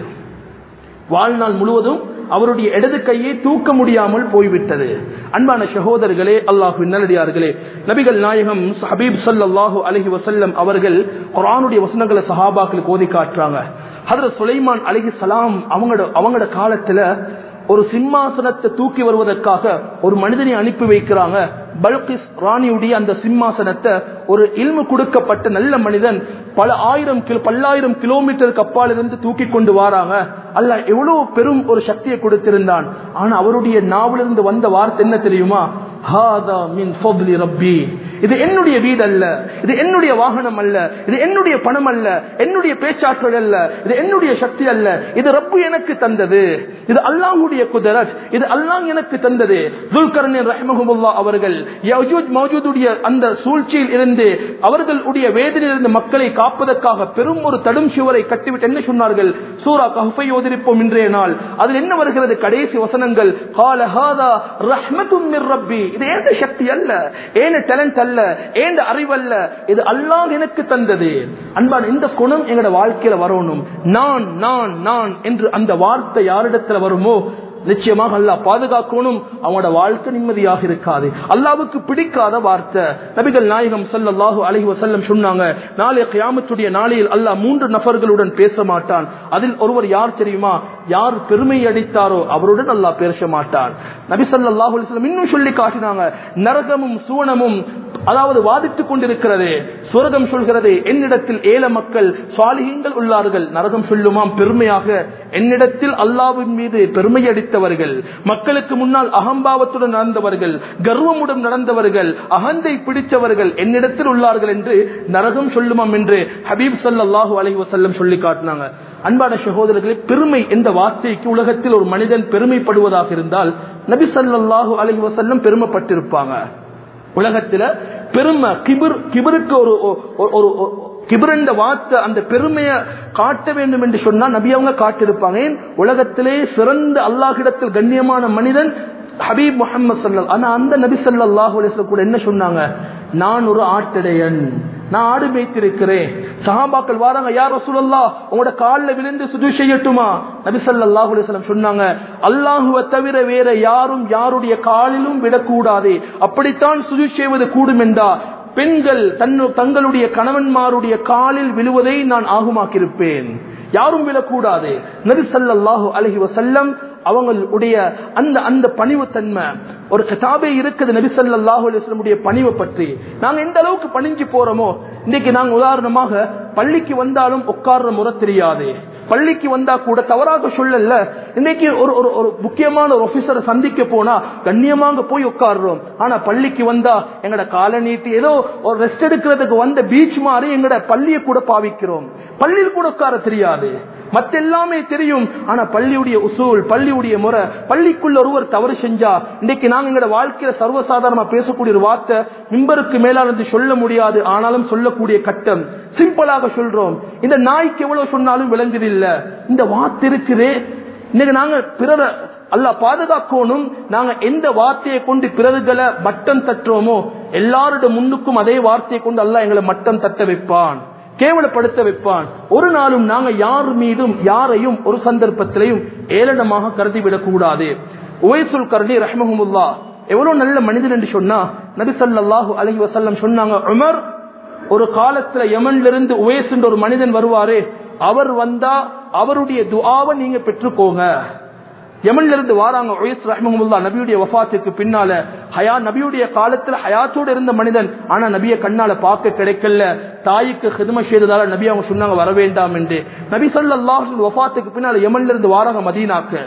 வாழ்நாள் முழுவதும் அவருடைய இடது கையை தூக்க முடியாமல் போய்விட்டது அன்பான சகோதரர்களே அல்லாஹு நல்லடியார்களே நபிகள் நாயகம் ஹபீப் ஸல்லல்லாஹு அலைஹி வஸல்லம் அவர்கள் குர்ஆனுடைய வசனங்களை சஹாபாக்களுக்கு ஓதி காட்டுறாங்க ஹதரத் சுலைமான் அலைஹி சலாம் அவங்களோட அவங்களோட காலத்துல ஒரு சிம்மாசனத்தை தூக்கி வருவதற்காக ஒரு மனிதனை அனுப்பி வைக்கிறாங்க பல்கிஸ் ராணியுடைய அந்த சிம்மாசனத்தை ஒரு இல்மு கொடுக்கப்பட்ட நல்ல மனிதன் பல ஆயிரம் கிலோ பல்லாயிரம் கிலோமீட்டருக்கு அப்பால் இருந்து தூக்கி கொண்டு வராங்க அல்ல எவ்வளவு பெரும் ஒரு சக்தியை கொடுத்திருந்தான் ஆனா அவருடைய நாவிலிருந்து வந்த வார்த்தை என்ன தெரியுமா ஹாதா மின் ஃபضل ரப்பி இது என்னுடைய வீடு அல்ல இது என்னுடைய வாகனம் அல்ல இது என்னுடைய பணம் அல்ல என்னுடைய பேச்சாற்றல் அல்ல இது என்னுடைய சக்தி அல்ல இது ரப்பு எனக்கு தந்தது இது அல்லாஹ்வுடைய குதரத் இது அல்லாஹ் எனக்கு தந்தது துல்கர்னின் ரஹ்மஹுல்லா அவர்கள் யஜூஜ் மௌஜூதுடைய அந்த சூழ்ச்சியில் இருந்து அவர்களுடைய வேதனையிலிருந்து மக்களை காப்பதற்காக பெரும் ஒரு தடும் சுவரை கட்டிவிட்டு என்ன சொன்னார்கள் சூரா கஹ்ஃபை ஓதிருப்போம் இன்றைய நாள் அதில் என்ன வருகிறது கடைசி வசனங்கள் கால ஹாதா ரஹ்மத்தும் மிர் ரப்பி இது ஏந்த சக்தி அல்ல ஏன டேலண்ட் அல்ல ஏந்த அறிவல்ல இது அல்லாஹ் எனக்கு தந்தது அன்பான் இந்த குணம் எங்களோட வாழ்க்கையில வரணும் நான் நான் நான் என்று அந்த வார்த்தை யாரிடத்துல வருமோ நிச்சயமாக அல்லாஹ் பாதுகாக்கணும் அவனோட வாழ்க்கை நிம்மதியாக இருக்காது அல்லாவுக்கு பிடிக்காத வார்த்தை நபிகள் நாயகம் ஸல்லல்லாஹு அலைஹி வஸல்லம் சொன்னாங்க நாளை கியாமத்துடைய நாளையில் அல்லாஹ் மூன்று நபர்களுடன் பேச மாட்டான் அதில் ஒருவர் யார் தெரியுமா யார் பெருமை அடித்தாரோ அவருடன் அல்லாஹ் பேச மாட்டான் நபி ஸல்லல்லாஹு அலைஹி வஸல்லம் இன்னும் சொல்லி காட்டினாங்க நரகமும் சுவனமும் அதாவது வாதித்துக் கொண்டிருக்கிறது சுரகம் சொல்கிறது என்னிடத்தில் ஏல மக்கள் சாலிகங்கள் உள்ளார்கள் நரகம் சொல்லுமாம் பெருமையாக என்னிடத்தில் அல்லாவின் மீது பெருமை அடித்தவர்கள் மக்களுக்கு முன்னால் அகம்பாவத்துடன் நடந்தவர்கள் கர்வமுடன் நடந்தவர்கள் அகந்தை பிடித்தவர்கள் என்னிடத்தில் உள்ளார்கள் என்று நரகம் சொல்லுமாம் என்று ஹபீப் ஸல்லல்லாஹு அலைஹி வஸல்லம் சொல்லி காட்டினாங்க அன்பான சகோதரர்களே பெருமை என்ற வார்த்தைக்கு உலகத்தில் ஒரு மனிதன் பெருமைப்படுவதாக இருந்தால் நபி ஸல்லல்லாஹு அலைஹி வஸல்லம் பெருமைப்பட்டிருப்பாங்க உலகத்துல பெருமை கிபிர் கிபிருக்கு ஒரு ஒரு- ஒரு கிபிர் என்ற வார்த்தை அந்த பெருமையை காட்ட வேண்டும் என்று சொன்னா நபி அவங்க காட்டிருப்பாங்க ஏன் உலகத்திலே சிறந்த அல்லாஹிடத்தில் கண்ணியமான மனிதன் ஹபீப் முஹம்மது சல்லல் ஆனா அந்த நபி ஸல்லல்லாஹு அலைஹி வஸல்லம் கூட என்ன சொன்னாங்க நான் ஒரு ஆட்டிடையன் நான் ஆடு மேய்த்திருக்கிறேன் சஹாபாக்கள் வாராங்க யார் ரசூலல்லா உங்களோட காலில் விழுந்து சுஜு செய்யட்டுமா நபி ஸல்லல்லாஹு அலைஹி வஸல்லம் சொன்னாங்க அல்லாஹுவை தவிர வேற யாரும் யாருடைய காலிலும் விடக்கூடாது அப்படித்தான் சுஜு செய்வது கூடும் என்றா பெண்கள் தன்னு தங்களுடைய கணவன்மாருடைய காலில் விழுவதை நான் ஆகுமாக்கியிருப்பேன் யாரும் விழக்கூடாது நபி ஸல்லல்லாஹு அலைஹி வஸல்லம் அவங்களுடைய அந்த அந்த பணிவு தன்மை ஒரு கிதாபே இருக்குது நபி ஸல்லல்லாஹு அலைஹி வஸல்லமுடைய பணிவை பற்றி நாங்க எந்த அளவுக்கு பணிஞ்சு போறோமோ இன்னைக்கு நாங்க உதாரணமாக பள்ளிக்கு வந்தாலும் உட்கார்ற முறை தெரியாது பள்ளிக்கு வந்தா கூட தவறாக சொல்லல இன்னைக்கு ஒரு ஒரு ஒரு முக்கியமான ஒரு ஆபீசரை சந்திக்க போனா கண்ணியமாக போய் உட்கார்றோம் ஆனா பள்ளிக்கு வந்தா எங்கட காலை நீட்டி ஏதோ ஒரு ரெஸ்ட் எடுக்கிறதுக்கு வந்த பீச் மாதிரி எங்கட பள்ளியை கூட பாவிக்கிறோம் பள்ளியில் கூட உட்கார தெரியாது மத்த எல்லாமே தெரியும் ஆனா பள்ளியுடைய உசூல் பள்ளியுடைய முறை பள்ளிக்குள்ள ஒருவர் தவறு செஞ்சா இன்னைக்கு நாங்க எங்கட வாழ்க்கையில சர்வசாதாரணமா பேசக்கூடிய ஒரு வார்த்தை மிம்பருக்கு மேலால இருந்து சொல்ல முடியாது ஆனாலும் சொல்லக்கூடிய கட்டம் சிம்பிளாக சொல்றோம் இந்த நாய்க்கு எவ்வளவு சொன்னாலும் விளங்குது இல்ல இந்த வார்த்தை இருக்குதே இன்னைக்கு நாங்க பிறர அல்லாஹ் பாதுகாக்கணும் நாங்க எந்த வார்த்தையை கொண்டு பிறர்களை மட்டம் தட்டுறோமோ எல்லாருடைய முன்னுக்கும் அதே வார்த்தையை கொண்டு அல்லாஹ் எங்களை மட்டம் தட்ட வைப்பான் கேவலப்படுத்த வைப்பான் ஒரு நாளும் நாங்க யார் மீதும் யாரையும் ஒரு சந்தர்ப்பத்திலையும் ஏளனமாக கருதிவிடக் கூடாது உவைசுல் கர்ணி ரஹ்மஹமுல்லா எவ்வளவு நல்ல மனிதன் என்று சொன்னா நபி ஸல்லல்லாஹு அலைஹி வஸல்லம் சொன்னாங்க உமர் ஒரு காலத்துல யமன்ல இருந்து உவேஸ் என்ற ஒரு மனிதன் வருவாரு அவர் வந்தா அவருடைய துஆவை நீங்க பெற்றுக்கோங்க யமன்ல இருந்து வாராங்க உயஸ் ரஹ்மஹமுல்லா நபியுடைய வஃபாத்துக்கு பின்னால ஹயா நபியுடைய காலத்துல ஹயாத்தோடு இருந்த மனிதன் ஆனா நபியை கண்ணால பார்க்க கிடைக்கல தாய்க்கு ஹிதம செய்ததால நபி அவங்க சொன்னாங்க வர வேண்டாம் என்று நபி ஸல்லல்லாஹு அலைஹி வஃபாத்துக்கு பின்னால யமன்ல இருந்து வாராங்க மதீனாக்கு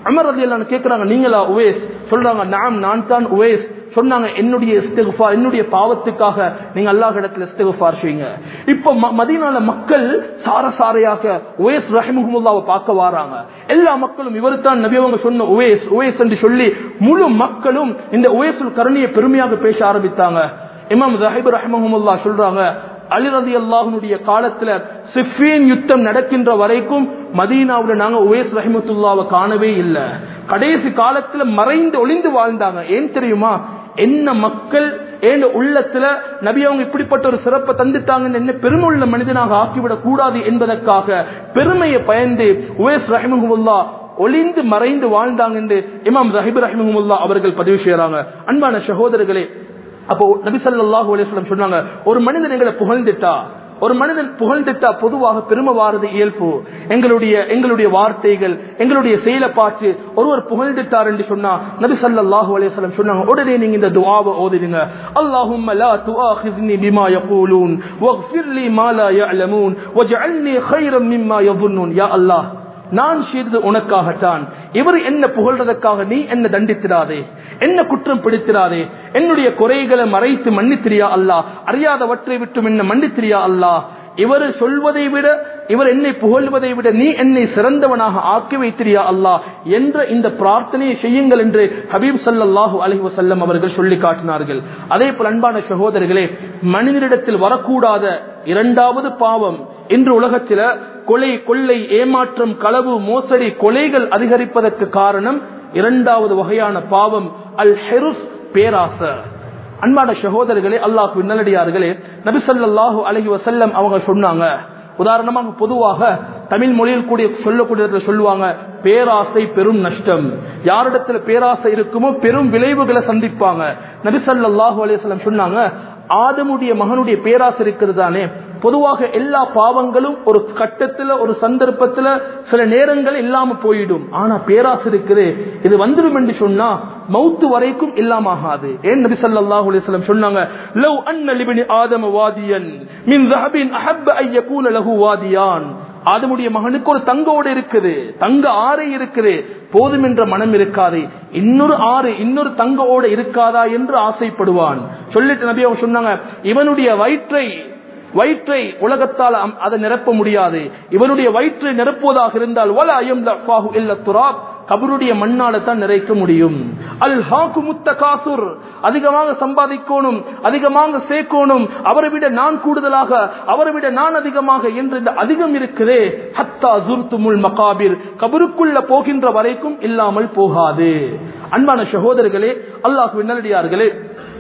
அமர் ரதி எல்லாம் கேட்கிறாங்க நீங்களா உவேஸ் சொல்றாங்க நாம் நான் தான் உவேஸ் சொன்னாங்க என்னுடைய இஸ்திகுஃபார் என்னுடைய பாவத்துக்காக நீங்க அல்லாஹ் இடத்துல இஸ்திகுஃபார் செய்யுங்க இப்ப ம- மதீனால மக்கள் சாரசாரையாக உவேஸ் ரஹிமுல்லாவை பார்க்க வராங்க எல்லா மக்களும் இவர் தான் நபி அவங்க சொன்ன உவேஸ் உவேஸ் என்று சொல்லி முழு மக்களும் இந்த உவேசுல் கருணையை பெருமையாக பேச ஆரம்பித்தாங்க இமாம் ஜஹிப் ரஹிமஹமுல்லா சொல்றாங்க அலி ரதி அல்லாஹனுடைய காலத்துல சிஃபீன் யுத்தம் நடக்கின்ற வரைக்கும் மதீனாவுல நாங்க உவேஸ் ரஹிமத்துல்லாவை காணவே இல்லை கடைசி காலத்துல மறைந்து ஒளிந்து வாழ்ந்தாங்க ஏன் தெரியுமா என்ன மக்கள் ஏன் உள்ளத்துல நபி அவங்க இப்படிப்பட்ட ஒரு சிறப்பை தந்துட்டாங்கன்னு என்ன பெருமையுள்ள மனிதனாக ஆக்கிவிடக் கூடாது என்பதற்காக பெருமையை பயந்து உவேஸ் ரஹிமஹுல்லா ஒளிந்து மறைந்து வாழ்ந்தாங்க என்று இமாம் ரஹிப் ரஹிமஹுல்லா அவர்கள் பதிவு செய்யறாங்க அன்பான சகோதரர்களே அப்போ நபி ஸல்லல்லாஹு அலைஹி வஸல்லம் சொன்னாங்க ஒரு மனிதன் எங்களை புகழ்ந்துட்டா ஒரு மனிதன் புகழ்ந்துட்டா பொதுவாக பெருமை வாரது இயல்பு எங்களுடைய எங்களுடைய வார்த்தைகள் எங்களுடைய செயலை பார்த்து ஒருவர் புகழ்ந்துட்டார் என்று சொன்னா நபி ஸல்லல்லாஹு அலைஹி வஸல்லம் சொன்னாங்க உடனே நீங்க இந்த துஆவை ஓதுங்க அல்லாஹும்ம லா துஆഖிذني بما يقولون واغفر لي ما لا يعلمون واجعلني خيرا مما يظنون يا الله நான் செய்தது உனக்காகத்தான் இவர் என்ன புகழ்றதற்காக நீ என்ன தண்டித்திராதே என்ன குற்றம் பிடித்திராதே என்னுடைய குறைகளை மறைத்து மன்னித்திரியா அல்லாஹ் அறியாதவற்றை விட்டு என்ன மன்னித்திரியா அல்லாஹ் இவர் சொல்வதை விட இவர் என்னை புகழ்வதை விட நீ என்னை சிறந்தவனாக ஆக்கி வைத்திரியா அல்லாஹ் என்ற இந்த பிரார்த்தனையை செய்யுங்கள் என்று ஹபீப் ஸல்லல்லாஹு அலைஹி வஸல்லம் அவர்கள் சொல்லி காட்டினார்கள் அதே போல் அன்பான சகோதரர்களே மனிதனிடத்தில் வரக்கூடாத இரண்டாவது பாவம் இன்று உலகத்தில கொலை கொள்ளை ஏமாற்றம் களவு மோசடி கொலைகள் அதிகரிப்பதற்கு காரணம் இரண்டாவது வகையான பாவம் அல் ஹெருஸ் பேராசை அன்பான சகோதரர்களே அல்லாஹ் நல்லடியார்களே நபி ஸல்லல்லாஹு அலைஹி வஸல்லம் அவங்க சொன்னாங்க உதாரணமாக பொதுவாக தமிழ் மொழியில் கூடிய சொல்லக்கூடிய சொல்லுவாங்க பேராசை பெரும் நஷ்டம் யாரிடத்துல பேராசை இருக்குமோ பெரும் விளைவுகளை சந்திப்பாங்க நபி ஸல்லல்லாஹு அலைஹி வஸல்லம் சொன்னாங்க ஆதமுடைய மகனுடைய பேராசை இருக்கிறது தானே பொதுவாக எல்லா பாவங்களும் ஒரு கட்டத்துல ஒரு சந்தர்ப்பத்துல சில நேரங்கள் இல்லாம போயிடும் ஆனா பேராசை இருக்குது இது வந்துடும் என்று சொன்னா மௌத்து வரைக்கும் இல்லாம ஆகாது ஏன் நபி ஸல்லல்லாஹு அலைஹி வஸல்லம் சொன்னாங்க லவ் அன்ன லிப்னி ஆதம வாதியன் மின் ذهب احب ان يكون له واديان ஆதமுடைய மகனுக்கு ஒரு தங்க ஓடை இருக்குது தங்க ஆறு இருக்குது போதும் என்ற மனம் இருக்காது இன்னொரு ஆறு இன்னொரு தங்க ஓடை இருக்காதா என்று ஆசைப்படுவான் சொல்லிட்டு நபி அவங்க சொன்னாங்க இவனுடைய வயிற்றை வயிற்றை உலகத்தால் அம்- அதை நிரப்ப முடியாது இவனுடைய வயிற்றை நிரப்புவதாக இருந்தால் வல அயம் இல்ல துராப் கபருடைய மண்ணால தான் நிறைக்க முடியும் அல் ஹாக்கு முத்த காசுர் அதிகமாக சம்பாதிக்கணும் அதிகமாக சேர்க்கணும் அவரை விட நான் கூடுதலாக அவரை விட நான் அதிகமாக என்று இந்த அதிகம் இருக்குதே ஹத்தா ஜுர்துமுல் மகாபிர் கபருக்குள்ள போகின்ற வரைக்கும் இல்லாமல் போகாது அன்பான சகோதரர்களே அல்லாஹ் நல்லடியார்களே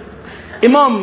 இமாம்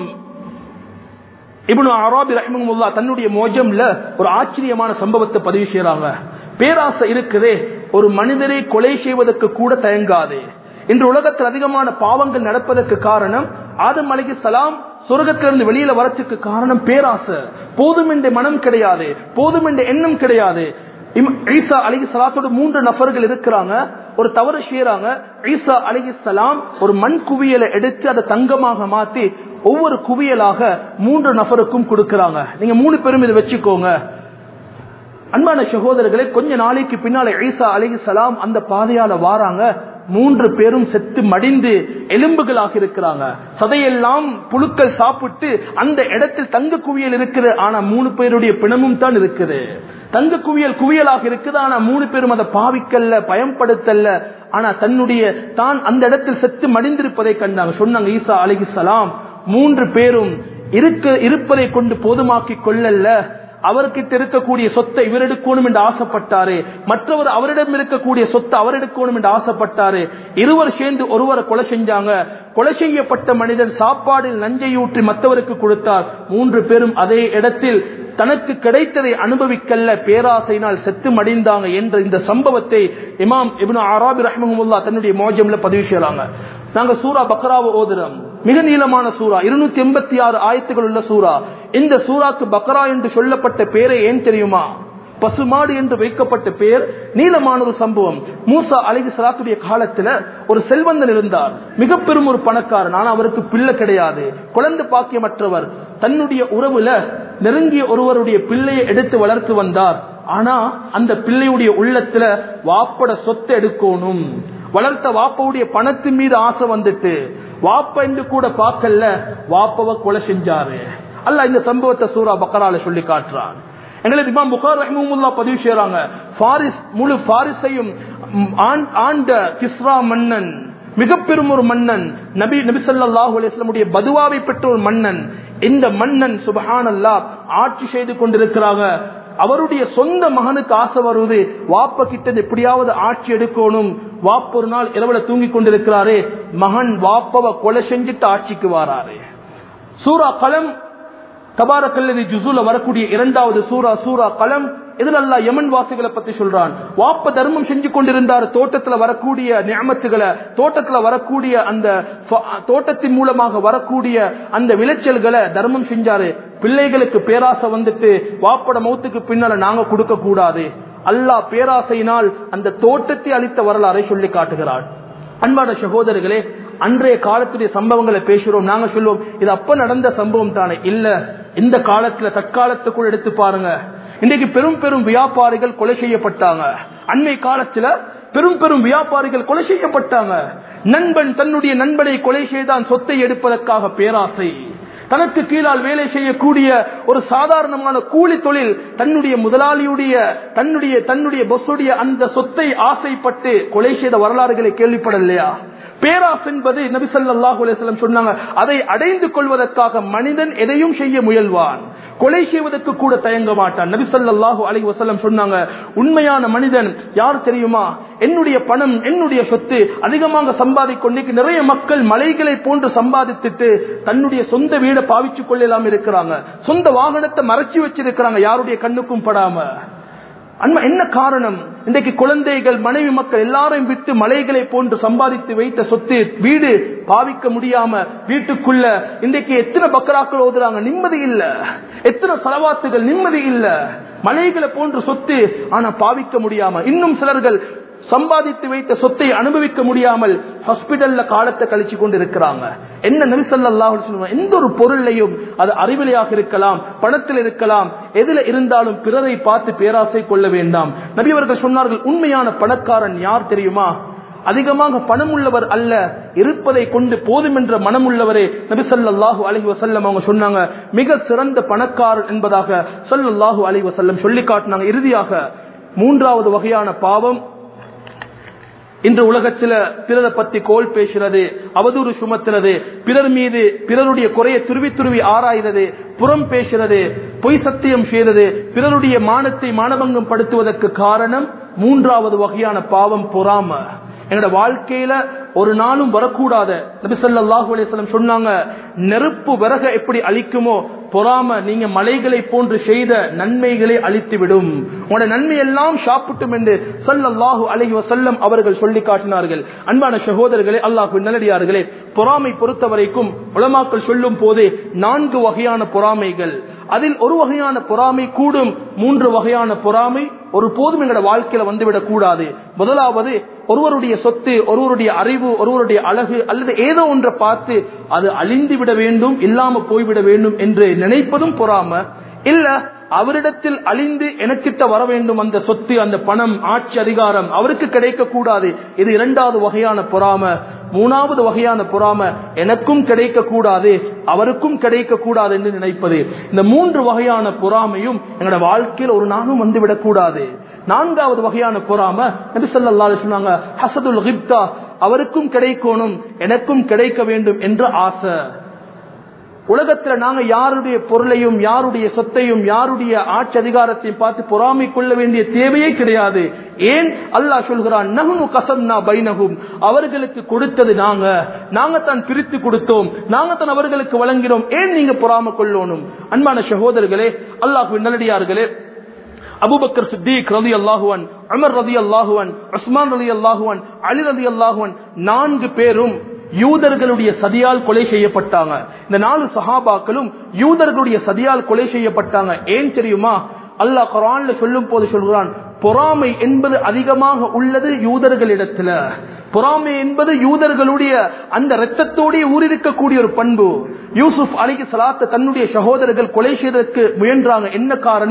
இப்னு அராபி ரஹ்மஹுல்லா தன்னுடைய மோஜம்ல ஒரு ஆச்சரியமான சம்பவத்தை பதிவு செய்யறாங்க பேராசை இருக்குதே ஒரு மனிதரை கொலை செய்வதற்கு கூட தயங்காது இன்று உலகத்தில் அதிகமான பாவங்கள் நடப்பதற்கு காரணம் ஆதம் அலைஹி சலாம் சொர்க்கத்திலிருந்து வெளியில வரத்துக்கு காரணம் பேராசை போதும் என்ற மனம் கிடையாது போதும் என்ற எண்ணம் கிடையாது இம்- ஈசா அலிஹி சலாத்தோட மூன்று நபர்கள் இருக்கிறாங்க ஒரு தவறு செய்யறாங்க ஈசா அலிஹி சலாம் ஒரு மண் குவியலை எடுத்து அதை தங்கமாக மாத்தி ஒவ்வொரு குவியலாக மூன்று நபருக்கும் கொடுக்கறாங்க நீங்க மூணு பேரும் இதை வச்சுக்கோங்க அன்பான சகோதரர்களே கொஞ்ச நாளைக்கு பின்னால ஈசா அலிஹி சலாம் அந்த பாதையால வாராங்க மூன்று பேரும் செத்து மடிந்து எலும்புகளாக இருக்கிறாங்க சதையெல்லாம் புழுக்கள் சாப்பிட்டு அந்த இடத்தில் தங்க குவியல் இருக்குது ஆனா மூணு பேருடைய பிணமும் தான் இருக்குது தங்க குவியல் குவியலாக இருக்குது ஆனா மூணு பேரும் அதை பாவிக்கல்ல பயன்படுத்தல்ல ஆனா தன்னுடைய தான் அந்த இடத்தில் செத்து மடிந்திருப்பதை கண்டாங்க சொன்னாங்க ஈசா அலிஹி சலாம் மூன்று பேரும் இருக்க இருப்பதை கொண்டு போதுமாக்கி கொள்ளல்ல அவர்கிட்ட இருக்கக்கூடிய சொத்தை இவர் எடுக்கணும் என்று ஆசைப்பட்டாரு மற்றவர் அவரிடம் இருக்கக்கூடிய சொத்தை அவர் எடுக்கணும் என்று ஆசைப்பட்டாரு இருவர் சேர்ந்து ஒருவரை கொலை செஞ்சாங்க கொலை செய்யப்பட்ட மனிதன் சாப்பாடில் நஞ்சையூற்றி மற்றவருக்கு கொடுத்தார் மூன்று பேரும் அதே இடத்தில் தனக்கு கிடைத்ததை அனுபவிக்கல்ல பேராசையினால் செத்து மடிந்தாங்க என்ற இந்த சம்பவத்தை இமாம் இப்னு ஆராபி ரஹ்மஹுல்லா தன்னுடைய மோஜம்ல பதிவு செய்யறாங்க நாங்க சூரா பக்ராவை ஓதுறோம் மிக நீளமான சூரா இருநூத்தி எண்பத்தி ஆறு ஆயத்துகள் உள்ள சூரா இந்த சூராக்கு பக்ரா என்று சொல்லப்பட்ட பேரை ஏன் தெரியுமா பசுமாடு என்று வைக்கப்பட்ட பெயர் நீளமான ஒரு சம்பவம் மூசா அலிகு சலாத்துடைய காலத்துல ஒரு செல்வந்தன் இருந்தார் மிக பெரும் ஒரு பணக்காரன் ஆனா அவருக்கு பிள்ளை கிடையாது குழந்தை பாக்கியமற்றவர் தன்னுடைய உறவுல நெருங்கிய ஒருவருடைய பிள்ளையை எடுத்து வளர்த்து வந்தார் ஆனா அந்த பிள்ளையுடைய உள்ளத்துல வாப்பட சொத்தை எடுக்கணும் வளர்த்த வாப்பவுடைய பணத்தின் மீது ஆசை வந்துட்டு வாப்ப என்று கூட பார்க்கல வாப்பவ கொலை செஞ்சாரு அல்ல இந்த சம்பவத்தை சூரா பக்கரால சொல்லி காட்டுறான் எங்களுக்கு இமாம் புகார் ரஹ்மமுல்லா பதிவு செய்யறாங்க பாரிஸ் முழு பாரிஸையும் ம், ஆண்- ஆண்ட கிஸ்ரா மன்னன் மிக பெரும் ஒரு மன்னன் நபி நபி ஸல்லல்லாஹு அலைஹி வஸல்லமுடைய பதுவாவை பெற்ற ஒரு மன்னன் இந்த மன்னன் சுபஹானல்லாஹ் ஆட்சி செய்து கொண்டிருக்கிறாங்க அவருடைய சொந்த மகனுக்கு ஆசை வருவது வாப்ப கிட்ட எப்படியாவது ஆட்சி எடுக்கணும் வாப்ப ஒரு நாள் இரவுல தூங்கி கொண்டிருக்கிறாரே மகன் வாப்பவ கொலை செஞ்சுட்டு ஆட்சிக்கு வாராரு சூரா கலம் தபாரக்கல்லதி ஜுசுல வரக்கூடிய இரண்டாவது சூரா சூரா கலம் இதுல அல்லா யமன் வாசிகளை பத்தி சொல்றான் வாப்ப தர்மம் செஞ்சு கொண்டிருந்தார் தோட்டத்துல வரக்கூடிய நியமத்துகளை தோட்டத்துல வரக்கூடிய அந்த ஃப- தோட்டத்தின் மூலமாக வரக்கூடிய அந்த விளைச்சல்களை தர்மம் செஞ்சாரு பிள்ளைகளுக்கு பேராசை வந்துட்டு வாப்பட மௌத்துக்கு பின்னால நாங்க கொடுக்க கூடாது அல்லாஹ் பேராசையினால் அந்த தோட்டத்தை அளித்த வரலாறை சொல்லி காட்டுகிறார் அன்பான சகோதரர்களே அன்றைய காலத்துடைய சம்பவங்களை பேசுறோம் நாங்க சொல்லுவோம் இது அப்ப நடந்த சம்பவம் தானே இல்ல இந்த காலத்துல தற்காலத்துக்குள் எடுத்து பாருங்க இன்னைக்கு பெரும் பெரும் வியாபாரிகள் கொலை செய்யப்பட்டாங்க அன்னை காலத்துல பெரும் பெரும் வியாபாரிகள் கொலை செய்யப்பட்டாங்க நண்பன் தன்னுடைய நண்பனை கொலை செய்தான் சொத்தை எடுப்பதற்காக பேராசை தனக்கு கீழால் வேலை செய்யக்கூடிய ஒரு சாதாரணமான கூலி தொழில் தன்னுடைய முதலாளியுடைய தன்னுடைய தன்னுடைய பொஸ்ஸுடைய அந்த சொத்தை ஆசைப்பட்டு கொலை செய்த வரலாறுகளை கேள்விப்படலையா பேராஸ் என்பது நபி ஸல்லல்லாஹு அலைஹி வஸல்லம் சொன்னாங்க அதை அடைந்து கொள்வதற்காக மனிதன் எதையும் செய்ய முயல்வான் கொலை செய்வதற்கு கூட தயங்க மாட்டான் நபி ஸல்லல்லாஹு அலைஹி வஸல்லம் சொன்னாங்க உண்மையான மனிதன் யார் தெரியுமா என்னுடைய பணம் என்னுடைய சொத்து அதிகமாக சம்பாதிக்கொண்டு நிறைய மக்கள் மலைகளை போன்று சம்பாதித்துட்டு தன்னுடைய சொந்த வீடை பாவிச்சு கொள்ளலாம் இருக்கிறாங்க சொந்த வாகனத்தை மறைச்சு வச்சிருக்கிறாங்க யாருடைய கண்ணுக்கும் படாம அன்மா என்ன காரணம் இன்றைக்கு குழந்தைகள் மனைவி மக்கள் எல்லாரையும் விட்டு மலைகளை போன்று சம்பாதித்து வைத்த சொத்து வீடு பாவிக்க முடியாம வீட்டுக்குள்ள இன்றைக்கு எத்தனை பக்கராக்கள் ஓதுறாங்க நிம்மதி இல்ல எத்தனை செலவாத்துகள் நிம்மதி இல்ல மலைகளை போன்று சொத்து ஆனா பாவிக்க முடியாம இன்னும் சிலர்கள் சம்பாதித்து வைத்த சொத்தை அனுபவிக்க முடியாமல் ஹாஸ்பிடல்ல காலத்தை கழிச்சு கொண்டு இருக்கிறாங்க என்ன நபிசல்லாஹ் எந்த ஒரு பொருளையும் அது அறிவிலையாக இருக்கலாம் பணத்தில் இருக்கலாம் எதுல இருந்தாலும் பிறரை பார்த்து பேராசை கொள்ள வேண்டாம் நபி அவர்கள் சொன்னார்கள் உண்மையான பணக்காரன் யார் தெரியுமா அதிகமாக பணம் உள்ளவர் அல்ல இருப்பதை கொண்டு போதும் என்ற மனம் உள்ளவரே நபி ஸல்லல்லாஹு அலைஹி வஸல்லம் அவங்க சொன்னாங்க மிக சிறந்த பணக்காரன் என்பதாக ஸல்லல்லாஹு அலைஹி வஸல்லம் சொல்லி காட்டினாங்க இறுதியாக மூன்றாவது வகையான பாவம் இன்று உலகத்துல பிறரை பத்தி கோல் பேசுறது அவதூறு சுமத்துறது பிறர் மீது பிறருடைய குறையை துருவி துருவி ஆராய்றது புறம் பேசுறது பொய் சத்தியம் செய்யறது பிறருடைய மானத்தை மானபங்கம் படுத்துவதற்கு காரணம் மூன்றாவது வகையான பாவம் பொறாம எங்களோட வாழ்க்கையில ஒரு நாளும் வரக்கூடாத நபி ஸல்லல்லாஹு அலைஹி வஸல்லம் சொன்னாங்க நெருப்பு விறக எப்படி அழிக்குமோ பொறாம நீங்க மலைகளை போன்று செய்த நன்மைகளை அழித்து விடும் உங்களோட நன்மை எல்லாம் சாப்பிட்டும் என்று ஸல்லல்லாஹு அலைஹி வஸல்லம் அவர்கள் சொல்லி காட்டினார்கள் அன்பான சகோதரர்களே அல்லாஹ் நல்லடியார்களே பொறாமை பொறுத்த வரைக்கும் உலமாக்கள் சொல்லும் போதே நான்கு வகையான பொறாமைகள் அதில் ஒரு வகையான பொறாமை கூடும் மூன்று வகையான பொறாமை ஒரு போதும் எங்களோட வாழ்க்கையில வந்துவிடக் கூடாது முதலாவது ஒருவருடைய சொத்து ஒருவருடைய அறிவு ஒருவருடைய அழகு அல்லது ஏதோ ஒன்றை பார்த்து அது அழிந்து விட வேண்டும் இல்லாம போய்விட வேண்டும் என்று நினைப்பதும் பொறாம இல்ல அவரிடத்தில் அழிந்து எனக்கிட்ட வர வேண்டும் அந்த சொத்து அந்த பணம் ஆட்சி அதிகாரம் அவருக்கு கிடைக்க கூடாது இது இரண்டாவது வகையான பொறாம மூணாவது வகையான பொறாம எனக்கும் கிடைக்க கூடாது அவருக்கும் கிடைக்க கூடாது என்று நினைப்பது இந்த மூன்று வகையான பொறாமையும் எங்களோட வாழ்க்கையில் ஒரு நாளும் வந்துவிடக் கூடாது நான்காவது வகையான பொறாம நபி ஸல்லல்லாஹு அலைஹி சொன்னாங்க ஹசதுல் கிப்தா அவருக்கும் கிடைக்கணும் எனக்கும் கிடைக்க வேண்டும் என்ற ஆசை உலகத்துல நாங்க யாருடைய பொருளையும் யாருடைய சொத்தையும் யாருடைய ஆட்சி அதிகாரத்தையும் பார்த்து பொறாமை கொள்ள வேண்டிய தேவையே கிடையாது ஏன் அல்லாஹ் சொல்கிறான் நகுனு கசம்னா பைனகும் அவர்களுக்கு கொடுத்தது நாங்க நாங்க தான் பிரித்து கொடுத்தோம் நாங்க தான் அவர்களுக்கு வழங்கினோம் ஏன் நீங்க பொறாமை கொள்ளணும் அன்பான சகோதரர்களே அல்லாஹ் நல்லடியார்களே அபுபக்கர் சித்திக் ரதி அல்லாஹுவன் அமர் ரதி அல்லாஹுவன் உஸ்மான் ரதி அல்லாஹுவன் அலி ரதி அல்லாஹுவன் நான்கு பேரும் யூதர்களுடைய சதியால் கொலை செய்யப்பட்டாங்க இந்த நாலு சஹாபாக்களும் யூதர்களுடைய சதியால் கொலை செய்யப்பட்டாங்க ஏன் தெரியுமா அல்லாஹ் குரான்ல சொல்லும் போது சொல்கிறான் பொறாமை என்பது அதிகமாக உள்ளது யூதர்களிடத்துல பொறாமை என்பது யூதர்களுடைய அந்த ரத்தத்தோடைய ஊறிருக்கக்கூடிய ஒரு பண்பு யூசுப் அலிக்கு சலாத்த தன்னுடைய சகோதரர்கள் கொலை செய்வதற்கு முயன்றாங்க என்ன காரணம்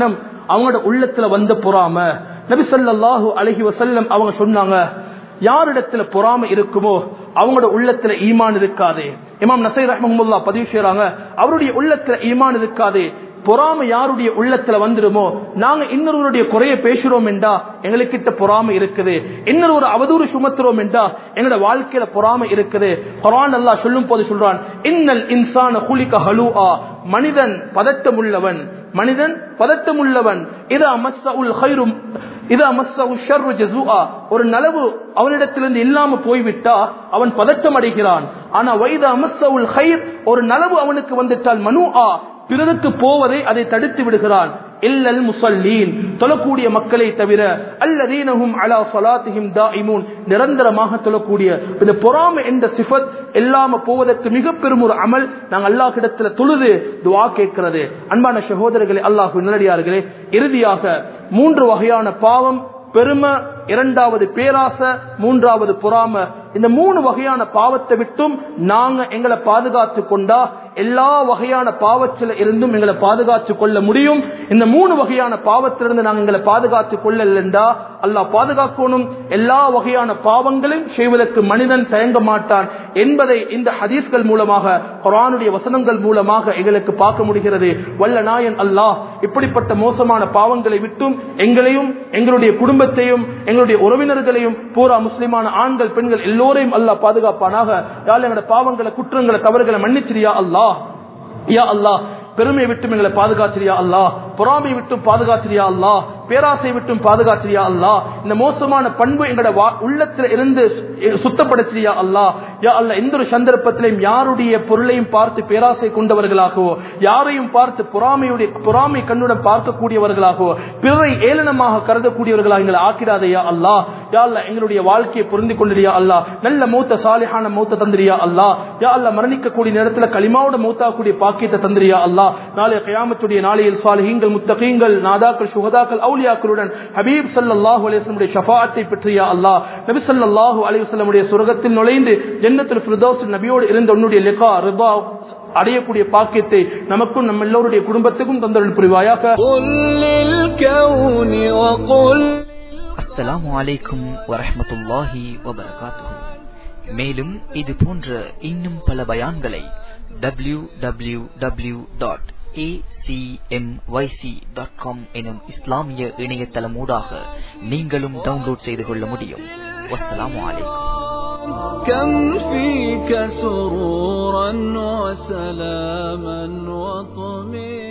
அவங்களோட உள்ளத்துல வந்த பொறாம நபி ஸல்லல்லாஹு அலைஹி வஸல்லம் அவங்க சொன்னாங்க யாரிடத்துல பொறாம இருக்குமோ அவங்களோட உள்ளத்துல ஈமான் இருக்காது இமாம் நசை ரஹ்மஹுல்லா பதிவு செய்றாங்க அவருடைய உள்ளத்துல ஈமான் இருக்காது பொறாம யாருடைய உள்ளத்துல வந்துடுமோ நாங்க இன்னொருவருடைய குறைய பேசுறோம் என்றா எங்களுக்கிட்ட பொறாம இருக்குது இன்னொரு ஒரு அவதூறு சுமத்துறோம் என்றா எங்களோட வாழ்க்கையில பொறாம இருக்குது குரான் அல்லாஹ் சொல்லும் போது சொல்றான் இன்னல் இன்சான குலிக ஹலூஆ மனிதன் பதட்டமுள்ளவன் மனிதன் பதட்டமுள்ளவன் இது அமஸ்ஸவுல் ஹைரும் இது அமஸ்ஸவு ஷர்ரு ஜஸூஆ ஒரு நலவு அவனிடத்திலிருந்து இல்லாம போய்விட்டா அவன் பதட்டம் அடைகிறான் ஆனா வைத அமஸ்ஸவுல் ஹைர் ஒரு நலவு அவனுக்கு வந்துட்டால் மனுஆ பிறருக்கு போவதை அதை தடுத்து விடுகிறான் இல்லல் முசல்லீன் தொழக்கூடிய மக்களை தவிர அல்லதீனஹும் அலா ஸலாத்திஹிம் தாயிமூன் நிரந்தரமாக தொழக்கூடிய இந்த பொறாமை என்ற சிஃபத் இல்லாம போவதற்கு மிக பெரும் ஒரு அமல் நாங்கள் அல்லாஹ் இடத்துல தொழுது துவா கேட்கிறது அன்பான சகோதரர்களே அல்லாஹ் நல்லடியார்களே இறுதியாக மூன்று வகையான பாவம் பெருமை இரண்டாவது பேராச மூன்றாவது பொறாம இந்த மூணு வகையான பாவத்தை விட்டும் நாங்க எங்களை பாதுகாத்து கொண்டா எல்லா வகையான பாவத்தில இருந்தும் எங்களை பாதுகாத்து கொள்ள முடியும் இந்த மூணு வகையான பாவத்திலிருந்து நாங்க எங்களை பாதுகாத்து கொள்ளலண்டா அல்லாஹ் பாதுகாக்கணும் எல்லா வகையான பாவங்களையும் செய்வதற்கு மனிதன் தயங்க மாட்டான் என்பதை இந்த ஹதீஸ்கள் மூலமாக குரானுடைய வசனங்கள் மூலமாக எங்களுக்கு பார்க்க முடிகிறது வல்ல நாயன் அல்லாஹ் இப்படிப்பட்ட மோசமான பாவங்களை விட்டும் எங்களையும் எங்களுடைய குடும்பத்தையும் எங்களுடைய உறவினர்களையும் பூரா முஸ்லிமான ஆண்கள் பெண்கள் எல்லோரையும் அல்லாஹ் பாதுகாப்பானாக யாழ் எங்களோட பாவங்களை குற்றங்களை தவறுகளை மன்னிச்சிரியா அல்லாஹ் யா அல்லாஹ் பெருமை விட்டும் எங்களை பாதுகாத்திரியா அல்லாஹ் பொறாமை விட்டும் பாதுகாத்திரியா அல்லாஹ் பேராசை விட்டும் பாதுகாத்திரியா அல்லாஹ் இந்த மோசமான பண்பு எங்களோட வா- உள்ளத்துல இருந்து சு- சுத்தப்படுத்தியா அல்லாஹ் யா அல்லாஹ் எந்த ஒரு சந்தர்ப்பத்திலையும் யாருடைய பொருளையும் பார்த்து பேராசை கொண்டவர்களாகவோ யாரையும் பார்த்து பொறாமையுடைய பொறாமை கண்ணுடன் பார்க்கக்கூடியவர்களாகவோ பிறரை ஏளனமாக கருதக்கூடியவர்களாக எங்களை ஆக்கிடாதையா அல்லாஹ் யா அல்லாஹ் எங்களுடைய வாழ்க்கையை பொருந்தி கொண்டிரியா அல்லாஹ் நல்ல மூத்த சாலிஹான மூத்த தந்திரியா அல்லாஹ் யா அல்லாஹ் மரணிக்கக்கூடிய நேரத்துல களிமாவோட மூத்தாக்கூடிய பாக்கியத்தை தந்திரியா அல்லாஹ் நாளைய கயாமத்துடைய நாளையில் சாலிஹீங்கள் முத்தகீங்கள் நாதாக்கள் சுகதாக்கள் அவுலியாக்களுடன் ஹபீப் ஸல்லல்லாஹு அலைஹி வஸல்லம் ஷஃபாஅத்தை பெற்றியா அல்லாஹ் நபி ஸல்லல்லாஹு அலைஹி வஸல்லம் சுரகத்தில் நுழைந்து ஜன்னத்துல் ஃபிர்தௌஸ் நபியோடு இருந்த உன்னுடைய லிகா ரிபா அடையக்கூடிய பாக்கியத்தை நமக்கும் நம்ம எல்லோருடைய குடும்பத்துக்கும் தந்தருள் புரிவாயாக قل للكون وقل அஸ்ஸலாமு அலைக்கும் வரஹ்மத்துல்லாஹி வபரகாத்துஹு மேலும் இது போன்ற இன்னும் பல பயான்களை W W W dot dot com எனும் இஸ்லாமிய இணையதளமூடாக நீங்களும் டவுன்லோட் செய்து கொள்ள முடியும் வஸ்ஸலாமு அலைக்கும் كم فيك سرورا وسلاما وطمئنا